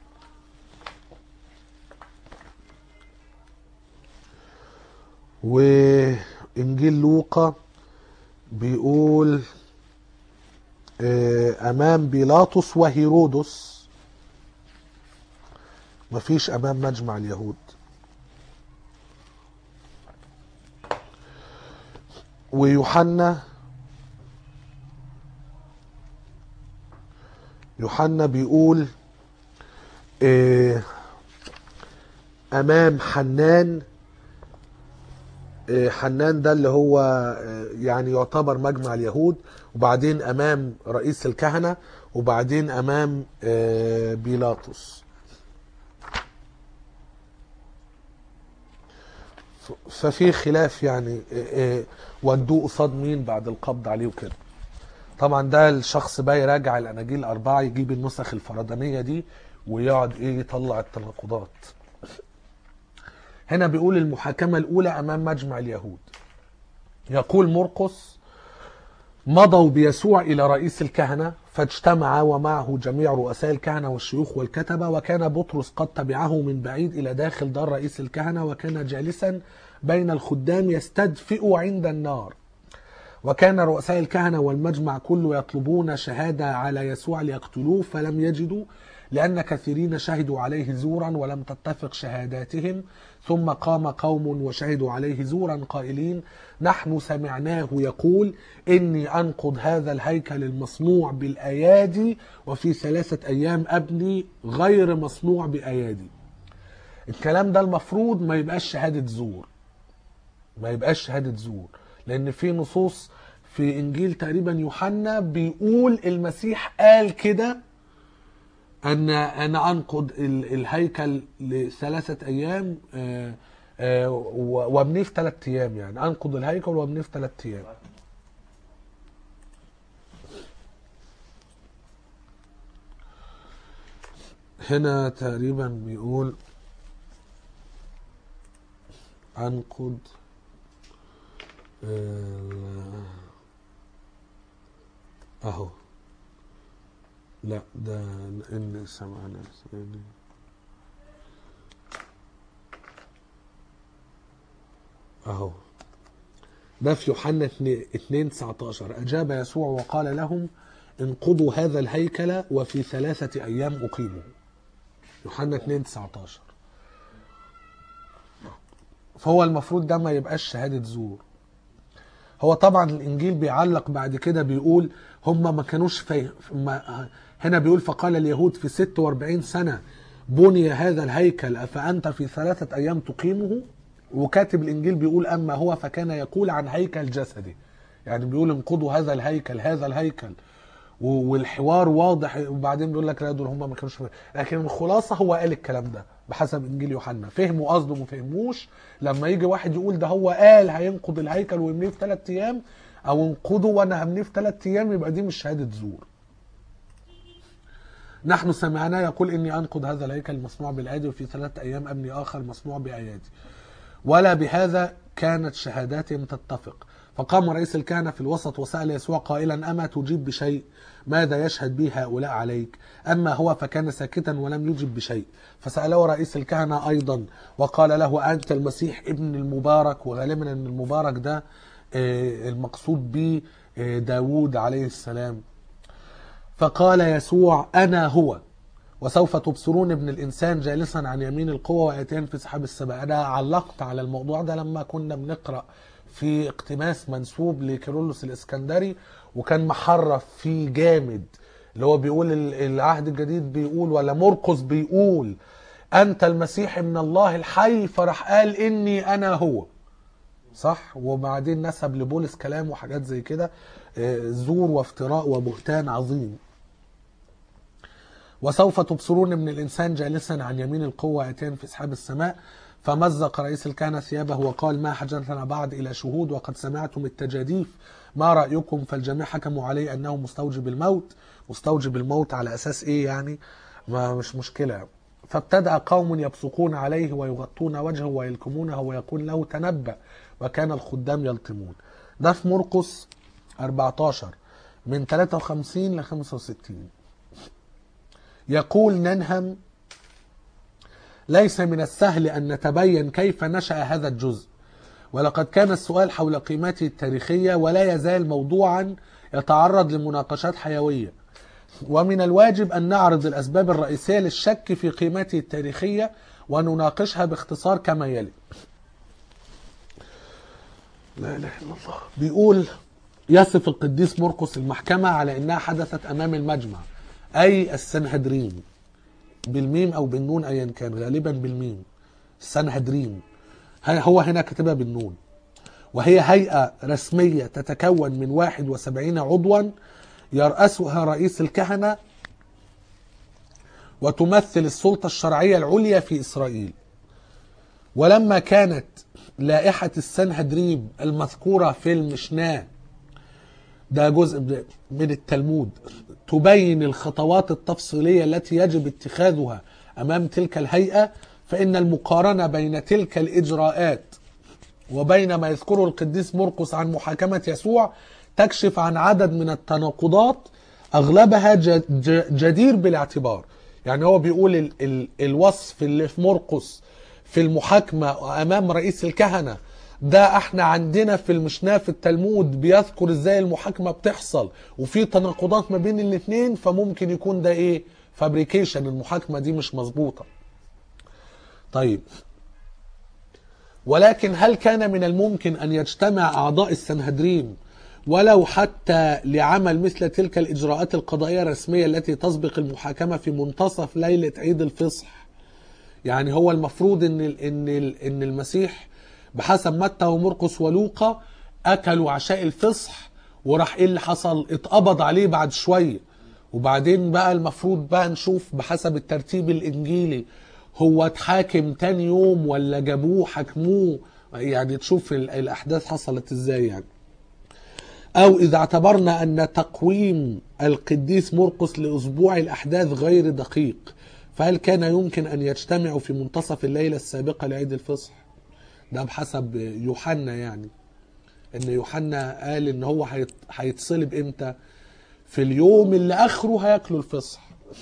وانجيل لوقا بيقول آه، امام بيلاطس وهيرودس مفيش امام مجمع اليهود ويوحنا يوحنا بيقول آه، امام حنان آه، حنان ده اللي هو آه، يعني يعتبر مجمع اليهود وبعدين امام رئيس الكهنه وبعدين امام آه، بيلاطس ف- ففي خلاف يعني آه، آه، ودوه قصاد مين بعد القبض عليه وكده طبعا ده الشخص بقى يراجع الاناجيل الاربعه يجيب النسخ الفردانيه دي ويقعد ايه يطلع التناقضات هنا بيقول المحاكمه الاولى امام مجمع اليهود يقول مرقس مضوا بيسوع إلى رئيس الكهنة فاجتمع ومعه جميع رؤساء الكهنة والشيوخ والكتبة وكان بطرس قد تبعه من بعيد إلى داخل دار رئيس الكهنة وكان جالسا بين الخدام يستدفئ عند النار وكان رؤساء الكهنة والمجمع كله يطلبون شهادة على يسوع ليقتلوه فلم يجدوا لأن كثيرين شهدوا عليه زورا ولم تتفق شهاداتهم ثم قام قوم وشهدوا عليه زورا قائلين نحن سمعناه يقول إني أنقض هذا الهيكل المصنوع بالأيادي وفي ثلاثة أيام أبني غير مصنوع بأيادي الكلام ده المفروض ما يبقاش شهادة زور ما يبقاش شهادة زور لأن في نصوص في إنجيل تقريبا يوحنا بيقول المسيح قال كده أن أنا أنقض ال- الهيكل لثلاثة أيام آه، آه، و- وابنيه في ثلاثة أيام يعني أنقض الهيكل وابنيه في ثلاثة أيام هنا تقريبا بيقول أنقض آه، أهو لا ده إن سمعنا ثاني أهو ده في يوحنا 2 19 أجاب يسوع وقال لهم انقضوا هذا الهيكل وفي ثلاثة أيام أقيمه يوحنا 2 19 فهو المفروض ده ما يبقاش شهادة زور هو طبعا الانجيل بيعلق بعد كده بيقول هم ما كانوش في ما هنا بيقول فقال اليهود في 46 سنة بني هذا الهيكل أفأنت في ثلاثة أيام تقيمه وكاتب الإنجيل بيقول أما هو فكان يقول عن هيكل جسدي يعني بيقول انقضوا هذا الهيكل هذا الهيكل و- والحوار واضح وبعدين بيقول لك لا دول هم ما كانوش فاهم. لكن الخلاصه هو قال الكلام ده بحسب انجيل يوحنا فهموا قصده ما فهموش لما يجي واحد يقول ده هو قال هينقض الهيكل ويبنيه في ثلاث ايام او انقضه وانا هبنيه في ثلاث ايام يبقى دي مش شهاده زور نحن سمعناه يقول اني انقض هذا الهيكل المصنوع بالايدي وفي ثلاث ايام ابني اخر مصنوع بايادي ولا بهذا كانت شهاداتهم تتفق فقام رئيس الكهنة في الوسط وسأل يسوع قائلا أما تجيب بشيء ماذا يشهد به هؤلاء عليك أما هو فكان ساكتا ولم يجب بشيء فسأله رئيس الكهنة أيضا وقال له أنت المسيح ابن المبارك وغالبا أن المبارك ده آه، المقصود به آه، داود عليه السلام فقال يسوع أنا هو وسوف تبصرون ابن الإنسان جالسا عن يمين القوة وآتيا في سحاب السماء أنا علقت على الموضوع ده لما كنا بنقرأ في اقتباس منسوب لكيرلس الإسكندري وكان محرف فيه جامد اللي هو بيقول ال- العهد الجديد بيقول ولا مرقس بيقول أنت المسيح من الله الحي فراح قال إني أنا هو صح وبعدين نسب لبولس كلام وحاجات زي كده آه، زور وافتراء وبهتان عظيم وسوف تبصرون من الإنسان جالسا عن يمين القوة آتيا في سحاب السماء فمزق رئيس الكهنة ثيابه وقال ما حاجتنا بعد إلى شهود وقد سمعتم التجاديف ما رأيكم فالجميع حكموا عليه أنه مستوجب الموت مستوجب الموت على أساس إيه يعني ما مش مشكلة فابتدأ قوم يبصقون عليه ويغطون وجهه ويلكمونه ويقول له تنبأ وكان الخدام يلطمون ده في مرقس 14 من 53 ل 65 يقول ننهم ليس من السهل أن نتبين كيف نشأ هذا الجزء ولقد كان السؤال حول قيمته التاريخية ولا يزال موضوعا يتعرض لمناقشات حيوية ومن الواجب أن نعرض الأسباب الرئيسية للشك في قيمته التاريخية ونناقشها باختصار كما يلي لا إله إلا الله بيقول يصف القديس مرقس المحكمة على أنها حدثت أمام المجمع أي السنهدرين بالميم أو بالنون أيا كان غالبا بالميم السنهدرين ها- هو هنا كاتبها بالنون وهي هيئة رسمية تتكون من 71 عضوا يرأسها رئيس الكهنة وتمثل السلطة الشرعية العليا في إسرائيل ولما كانت لائحة السنهدريم المذكورة في المشناه ده جزء ب- من التلمود تبين الخطوات التفصيلية التي يجب اتخاذها أمام تلك الهيئة فإن المقارنة بين تلك الإجراءات وبين ما يذكره القديس مرقس عن محاكمة يسوع تكشف عن عدد من التناقضات أغلبها ج- ج- جدير بالاعتبار يعني هو بيقول ال ال الوصف اللي في مرقس في المحاكمة أمام رئيس الكهنة ده احنا عندنا في المشناه في التلمود بيذكر ازاي المحاكمة بتحصل وفي تناقضات ما بين الاتنين فممكن يكون ده ايه فابريكيشن المحاكمة دي مش مظبوطة طيب ولكن هل كان من الممكن أن يجتمع أعضاء السنهدرين ولو حتى لعمل مثل تلك الإجراءات القضائية الرسمية التي تسبق المحاكمة في منتصف ليلة عيد الفصح يعني هو المفروض ان ال ان ال ان المسيح بحسب متى ومرقس ولوقا اكلوا عشاء الفصح وراح ايه اللي حصل اتقبض عليه بعد شويه وبعدين بقى المفروض بقى نشوف بحسب الترتيب الانجيلي هو اتحاكم تاني يوم ولا جابوه حكموه يعني تشوف ال- الاحداث حصلت ازاي يعني أو إذا اعتبرنا أن تقويم القديس مرقس لأسبوع الأحداث غير دقيق فهل كان يمكن أن يجتمعوا في منتصف الليلة السابقة لعيد الفصح؟ ده بحسب يوحنا يعني إن يوحنا قال إن هو هيت- هيتصلب إمتى؟ في اليوم اللي آخره هياكلوا الفصح.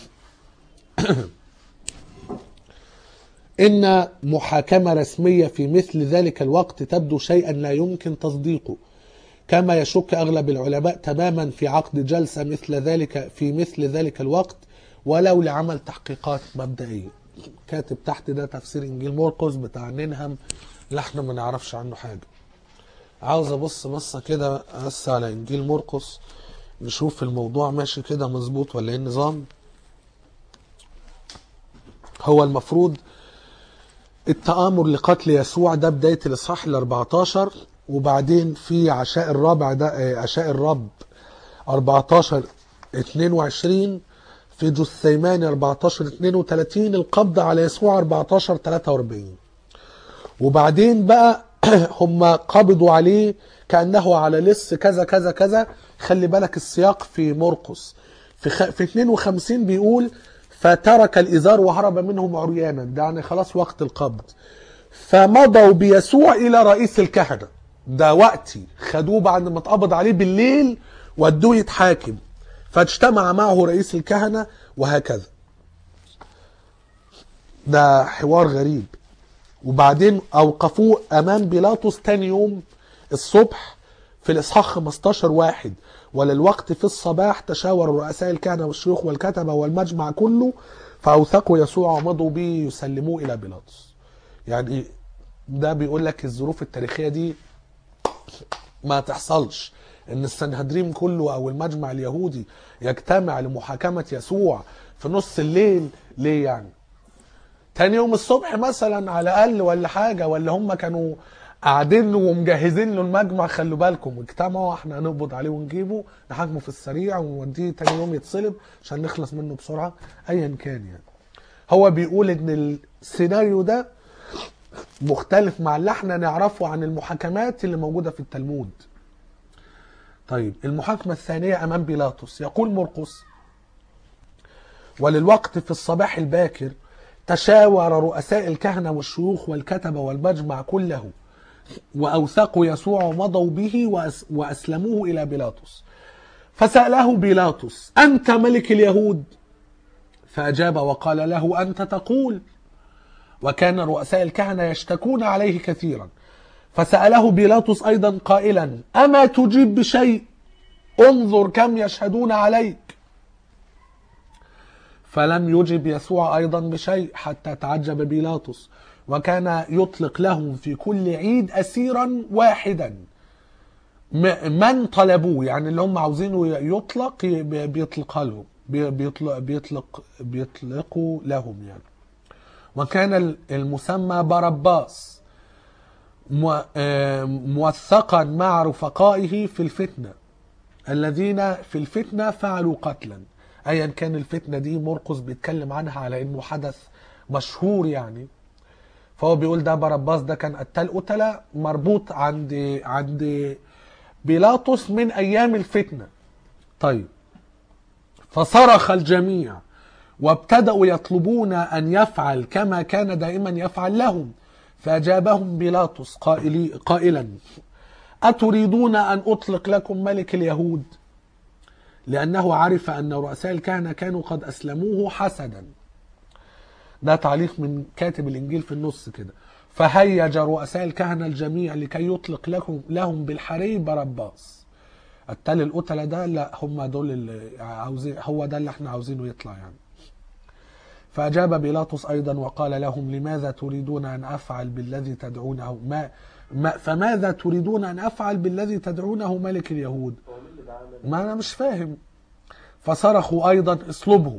إن محاكمة رسمية في مثل ذلك الوقت تبدو شيئا لا يمكن تصديقه كما يشك أغلب العلماء تماما في عقد جلسة مثل ذلك في مثل ذلك الوقت ولو لعمل تحقيقات مبدئية كاتب تحت ده تفسير انجيل مرقس بتاع نينهام اللي احنا ما نعرفش عنه حاجه عاوز ابص بصه كده بس على انجيل مرقس نشوف الموضوع ماشي كده مظبوط ولا ايه النظام هو المفروض التآمر لقتل يسوع ده بداية الإصحاح ال 14 وبعدين في عشاء الرابع ده آه، عشاء الرب 14 22 في جثيمان 14 32 القبض على يسوع 14 43 وبعدين بقى هم قبضوا عليه كأنه على لص كذا كذا كذا خلي بالك السياق في مرقس في, خ... في 52 بيقول فترك الإزار وهرب منهم عريانا ده يعني خلاص وقت القبض فمضوا بيسوع إلى رئيس الكهنة ده وقتي خدوه بعد ما اتقبض عليه بالليل ودوه يتحاكم فاجتمع معه رئيس الكهنة وهكذا ده حوار غريب وبعدين اوقفوه امام بيلاطس تاني يوم الصبح في الاصحاح 15 واحد وللوقت في الصباح تشاور رؤساء الكهنه والشيوخ والكتبه والمجمع كله فاوثقوا يسوع ومضوا به يسلموه الى بيلاطس يعني ده بيقول لك الظروف التاريخيه دي ما تحصلش ان السنهدريم كله او المجمع اليهودي يجتمع لمحاكمه يسوع في نص الليل ليه يعني تاني يوم الصبح مثلا على الاقل ولا حاجه ولا هم كانوا قاعدين له ومجهزين له المجمع خلوا بالكم اجتمعوا احنا هنقبض عليه ونجيبه نحاكمه في السريع ونوديه تاني يوم يتصلب عشان نخلص منه بسرعه ايا كان يعني هو بيقول ان السيناريو ده مختلف مع اللي احنا نعرفه عن المحاكمات اللي موجوده في التلمود طيب المحاكمه الثانيه امام بيلاطس يقول مرقس وللوقت في الصباح الباكر تشاور رؤساء الكهنة والشيوخ والكتبة والمجمع كله وأوثقوا يسوع ومضوا به وأس وأسلموه إلى بيلاطس فسأله بيلاطس أنت ملك اليهود فأجاب وقال له أنت تقول وكان رؤساء الكهنة يشتكون عليه كثيرا فسأله بيلاطس أيضا قائلا أما تجيب بشيء انظر كم يشهدون عليك فلم يجب يسوع ايضا بشيء حتى تعجب بيلاطس وكان يطلق لهم في كل عيد اسيرا واحدا م- من طلبوه يعني اللي هم عاوزينه يطلق ي- بي- بيطلقها لهم بي- بيطلق بيطلق بيطلقوا لهم يعني وكان ال- المسمى بارباس مو- آه، موثقا مع رفقائه في الفتنه الذين في الفتنة فعلوا قتلا ايا كان الفتنة دي مرقس بيتكلم عنها على انه حدث مشهور يعني فهو بيقول ده بارباس ده كان قتال قتلة مربوط عند عند بيلاطس من ايام الفتنة طيب فصرخ الجميع وابتدأوا يطلبون أن يفعل كما كان دائما يفعل لهم فأجابهم بيلاطس قائلي قائلا أتريدون أن أطلق لكم ملك اليهود لأنه عرف أن رؤساء الكهنة كانوا قد أسلموه حسدا ده تعليق من كاتب الإنجيل في النص كده فهيج رؤساء الكهنة الجميع لكي يطلق لهم, لهم بالحري بارباس التالي القتلة ده لا هم دول اللي عاوزين هو ده اللي احنا عاوزينه يطلع يعني فأجاب بيلاطس أيضا وقال لهم لماذا تريدون أن أفعل بالذي تدعونه ما, ما فماذا تريدون أن أفعل بالذي تدعونه ملك اليهود هو مين اللي دعاه ملك؟ ما أنا مش فاهم فصرخوا أيضا اصلبه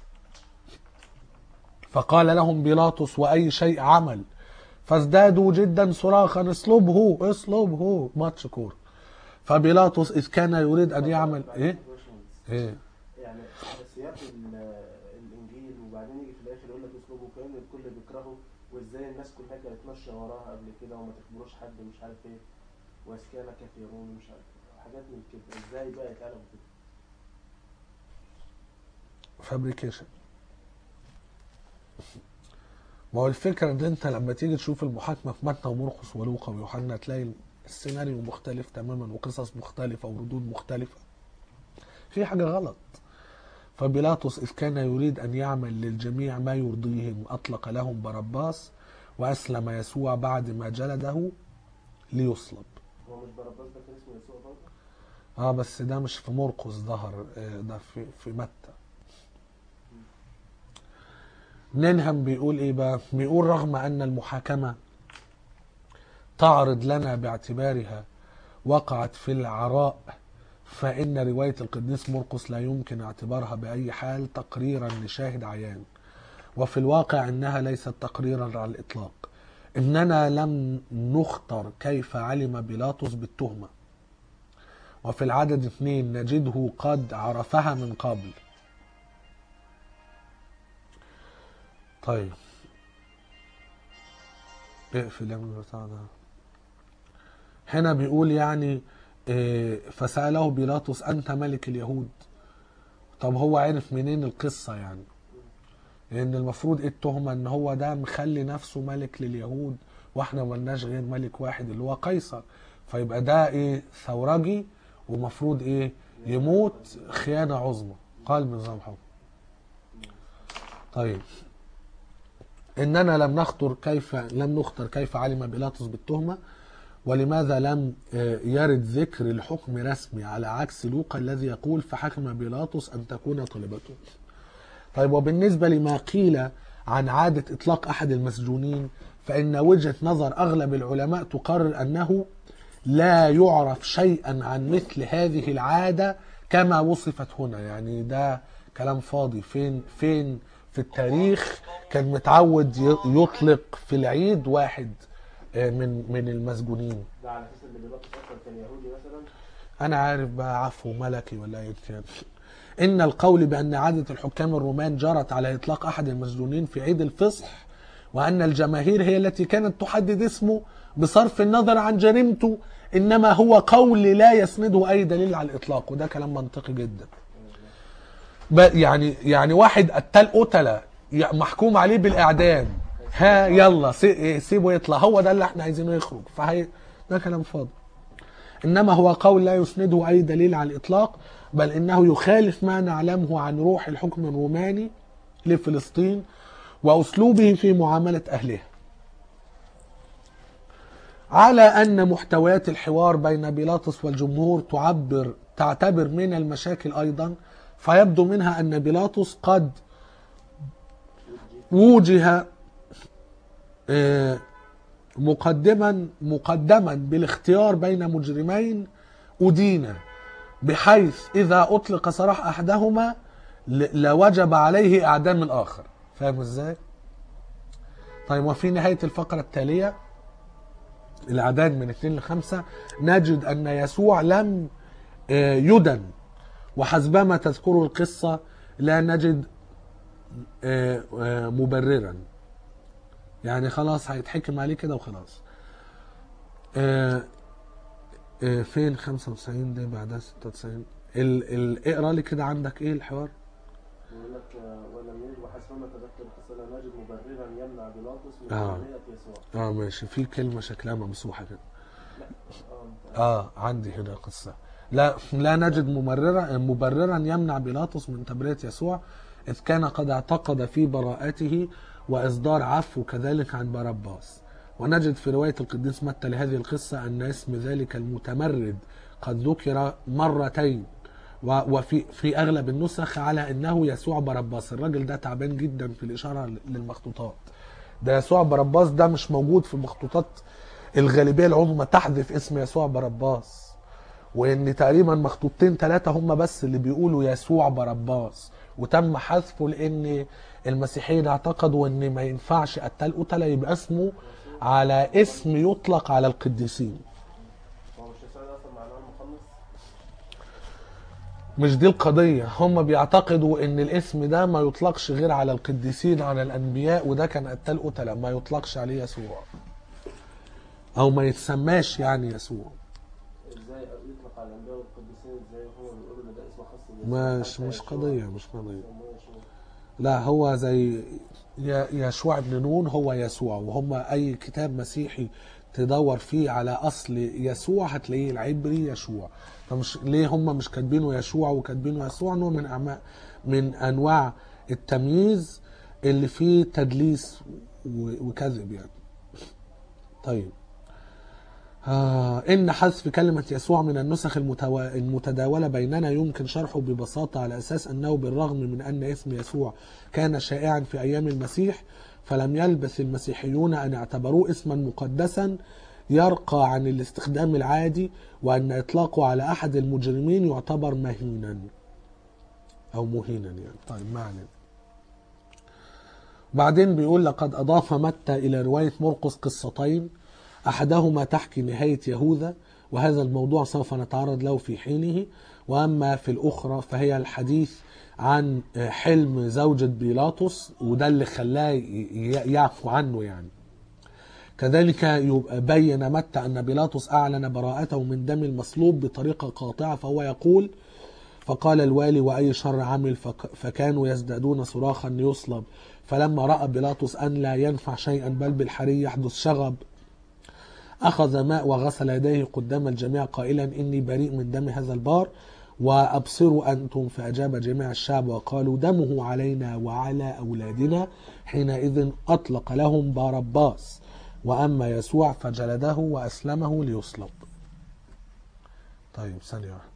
فقال لهم بيلاطس وأي شيء عمل فازدادوا جدا صراخا اصلبه اصلبه ماتش كورة فبيلاطس إذ كان يريد أن يعمل إيه؟ إيه؟ يعني سياق ال- الانجيل وبعدين يجي في الاخر يقول لك اسلوبه كان الكل بيكرهه وازاي الناس كلها كانت ماشيه وراها قبل كده وما تخبروش حد ومش عارف ايه واسكان كثيرون ومش عارف إيه. حاجات من كده ازاي بقى يتعلم كده فابريكيشن ما هو الفكرة ان انت لما تيجي تشوف المحاكمة في متى ومرقس ولوقا ويوحنا تلاقي السيناريو مختلف تماما وقصص مختلفة وردود مختلفة في حاجة غلط فبيلاطس إذ كان يريد أن يعمل للجميع ما يرضيهم أطلق لهم بارباس وأسلم يسوع بعد ما جلده ليصلب هو مش بارباس ده كان اسمه يسوع برضه اه بس ده مش في مرقس ظهر آه، ده في في متى ننهم بيقول ايه بقى بيقول رغم ان المحاكمة تعرض لنا باعتبارها وقعت في العراء فإن رواية القديس مرقس لا يمكن اعتبارها بأي حال تقريرا لشاهد عيان وفي الواقع إنها ليست تقريرا على الإطلاق إننا لم نخطر كيف علم بيلاطس بالتهمة وفي العدد اثنين نجده قد عرفها من قبل طيب اقفل يا ابني البتاع ده هنا بيقول يعني إيه، فسأله بيلاطس أنت ملك اليهود طب هو عرف منين القصة يعني لأن المفروض إيه التهمة إن هو ده مخلي نفسه ملك لليهود وإحنا ملناش غير ملك واحد اللي هو قيصر فيبقى ده إيه ثورجي ومفروض إيه يموت خيانة عظمى قال بنظام حكم طيب إننا لم نخطر كيف لم نخطر كيف علم بيلاطس بالتهمة ولماذا لم آه، يرد ذكر الحكم رسمي على عكس لوقا الذي يقول فحكم بيلاطس أن تكون طلبته طيب وبالنسبة لما قيل عن عادة إطلاق أحد المسجونين فإن وجهة نظر أغلب العلماء تقرر أنه لا يعرف شيئا عن مثل هذه العادة كما وصفت هنا يعني ده كلام فاضي فين فين في التاريخ كان متعود ي- يطلق في العيد واحد آه، من من المسجونين ده على اساس ان بيلاطس اصلا كان يهودي مثلا انا عارف بقى عفو ملكي ولا ايه كان ان القول بان عاده الحكام الرومان جرت على اطلاق احد المسجونين في عيد الفصح وان الجماهير هي التي كانت تحدد اسمه بصرف النظر عن جريمته انما هو قول لا يسنده اي دليل على الاطلاق وده كلام منطقي جدا ب- يعني يعني واحد قتال قتله ي- محكوم عليه بالاعدام ها يلا سي- سيبه يطلع هو ده اللي احنا عايزينه يخرج فهي ده كلام فاضي انما هو قول لا يسنده اي دليل على الاطلاق بل انه يخالف ما نعلمه عن روح الحكم الروماني لفلسطين واسلوبه في معامله اهلها على ان محتويات الحوار بين بيلاطس والجمهور تعبر تعتبر من المشاكل ايضا فيبدو منها ان بيلاطس قد وجه آه، مقدما مقدما بالاختيار بين مجرمين أدين بحيث إذا أطلق سراح أحدهما ل- لوجب عليه إعدام الآخر فاهم إزاي؟ طيب وفي نهاية الفقرة التالية الأعداد من 2 ل 5 نجد أن يسوع لم آه، يدن وحسبما تذكر القصة لا نجد آه، آه، مبررا يعني خلاص هيتحكم عليه كده وخلاص آه آه فين 95 ده بعدها 96 ال ال اقرا لي كده عندك ايه الحوار يقول لك آه، ولم يجد وحسبما تذكر القصه لا نجد مبررا يمنع بيلاطس من آه. حريه يسوع اه ماشي في كلمه شكلها ممسوحه كده اه اه عندي هنا قصه لا لا نجد مبررا مبررا يمنع بيلاطس من تبرئه يسوع اذ كان قد اعتقد في براءته واصدار عفو كذلك عن بارباس ونجد في روايه القديس متى لهذه القصه ان اسم ذلك المتمرد قد ذكر مرتين و- وفي في اغلب النسخ على انه يسوع بارباس الراجل ده تعبان جدا في الاشاره للمخطوطات ده يسوع بارباس ده مش موجود في المخطوطات الغالبيه العظمى تحذف اسم يسوع بارباس وان تقريبا مخطوطتين ثلاثه هم بس اللي بيقولوا يسوع بارباس وتم حذفه لان المسيحيين اعتقدوا ان ما ينفعش قتال قتله يبقى اسمه على اسم يطلق على القديسين هو مش يسوع ده اصلا معناه المخلص مش دي القضية هم بيعتقدوا ان الاسم ده ما يطلقش غير على القديسين على الانبياء وده كان قتال قتلة ما يطلقش عليه يسوع او ما يتسماش يعني يسوع ازاي يطلق على الانبياء والقديسين ازاي هم بيقولوا ان ده اسم خاص بيسوع مش حتى مش يسوع قضية مش قضية يسموه يسوع. لا هو زي ي- يشوع بن نون هو يسوع وهم اي كتاب مسيحي تدور فيه على اصل يسوع هتلاقيه العبري يشوع فمش ليه هم مش كاتبينه يشوع وكاتبينه يسوع نوع من أعماء من انواع التمييز اللي فيه تدليس و- وكذب يعني طيب آه إن حذف كلمة يسوع من النسخ المتو... المتداولة بيننا يمكن شرحه ببساطة على أساس أنه بالرغم من أن اسم يسوع كان شائعا في أيام المسيح فلم يلبث المسيحيون أن اعتبروه اسما مقدسا يرقى عن الاستخدام العادي وأن إطلاقه على أحد المجرمين يعتبر مهينا أو مهينا يعني طيب ما علينا بعدين بيقول لقد أضاف متى إلى رواية مرقس قصتين أحدهما تحكي نهاية يهوذا وهذا الموضوع سوف نتعرض له في حينه وأما في الأخرى فهي الحديث عن حلم زوجة بيلاطس وده اللي خلاه ي- يعفو عنه يعني كذلك يبقى بين متى أن بيلاطس أعلن براءته من دم المصلوب بطريقة قاطعة فهو يقول فقال الوالي وأي شر عمل فك- فكانوا يزدادون صراخا ليصلب فلما رأى بيلاطس أن لا ينفع شيئا بل بالحري يحدث شغب أخذ ماء وغسل يديه قدام الجميع قائلا إني بريء من دم هذا البار وأبصروا أنتم فأجاب جميع الشعب وقالوا دمه علينا وعلى أولادنا حينئذ أطلق لهم بارباس وأما يسوع فجلده وأسلمه ليصلب طيب ثانية واحدة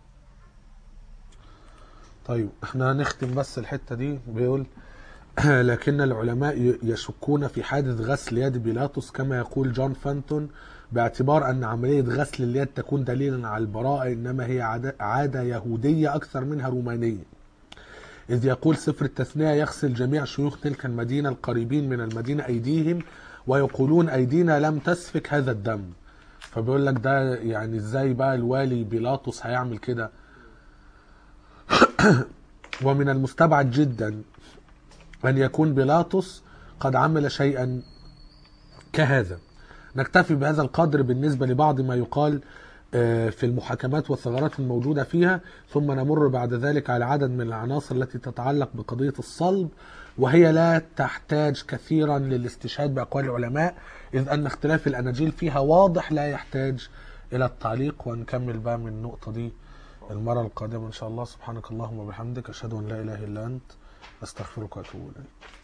طيب احنا هنختم بس الحتة دي بيقول لكن العلماء ي- يشكون في حادث غسل يد بيلاطس كما يقول جون فانتون باعتبار أن عملية غسل اليد تكون دليلا على البراءة إنما هي عادة, عادة يهودية أكثر منها رومانية إذ يقول سفر التثنية يغسل جميع شيوخ تلك المدينة القريبين من المدينة أيديهم ويقولون أيدينا لم تسفك هذا الدم فبيقول لك ده يعني ازاي بقى الوالي بيلاطس هيعمل كده ومن المستبعد جدا أن يكون بيلاطس قد عمل شيئا كهذا نكتفي بهذا القدر بالنسبة لبعض ما يقال آه، في المحاكمات والثغرات الموجودة فيها ثم نمر بعد ذلك على عدد من العناصر التي تتعلق بقضية الصلب وهي لا تحتاج كثيرا للاستشهاد بأقوال العلماء إذ أن اختلاف الأناجيل فيها واضح لا يحتاج إلى التعليق ونكمل بقى من النقطة دي المرة القادمة إن شاء الله سبحانك اللهم وبحمدك أشهد أن لا إله إلا أنت أستغفرك وأتوب إليك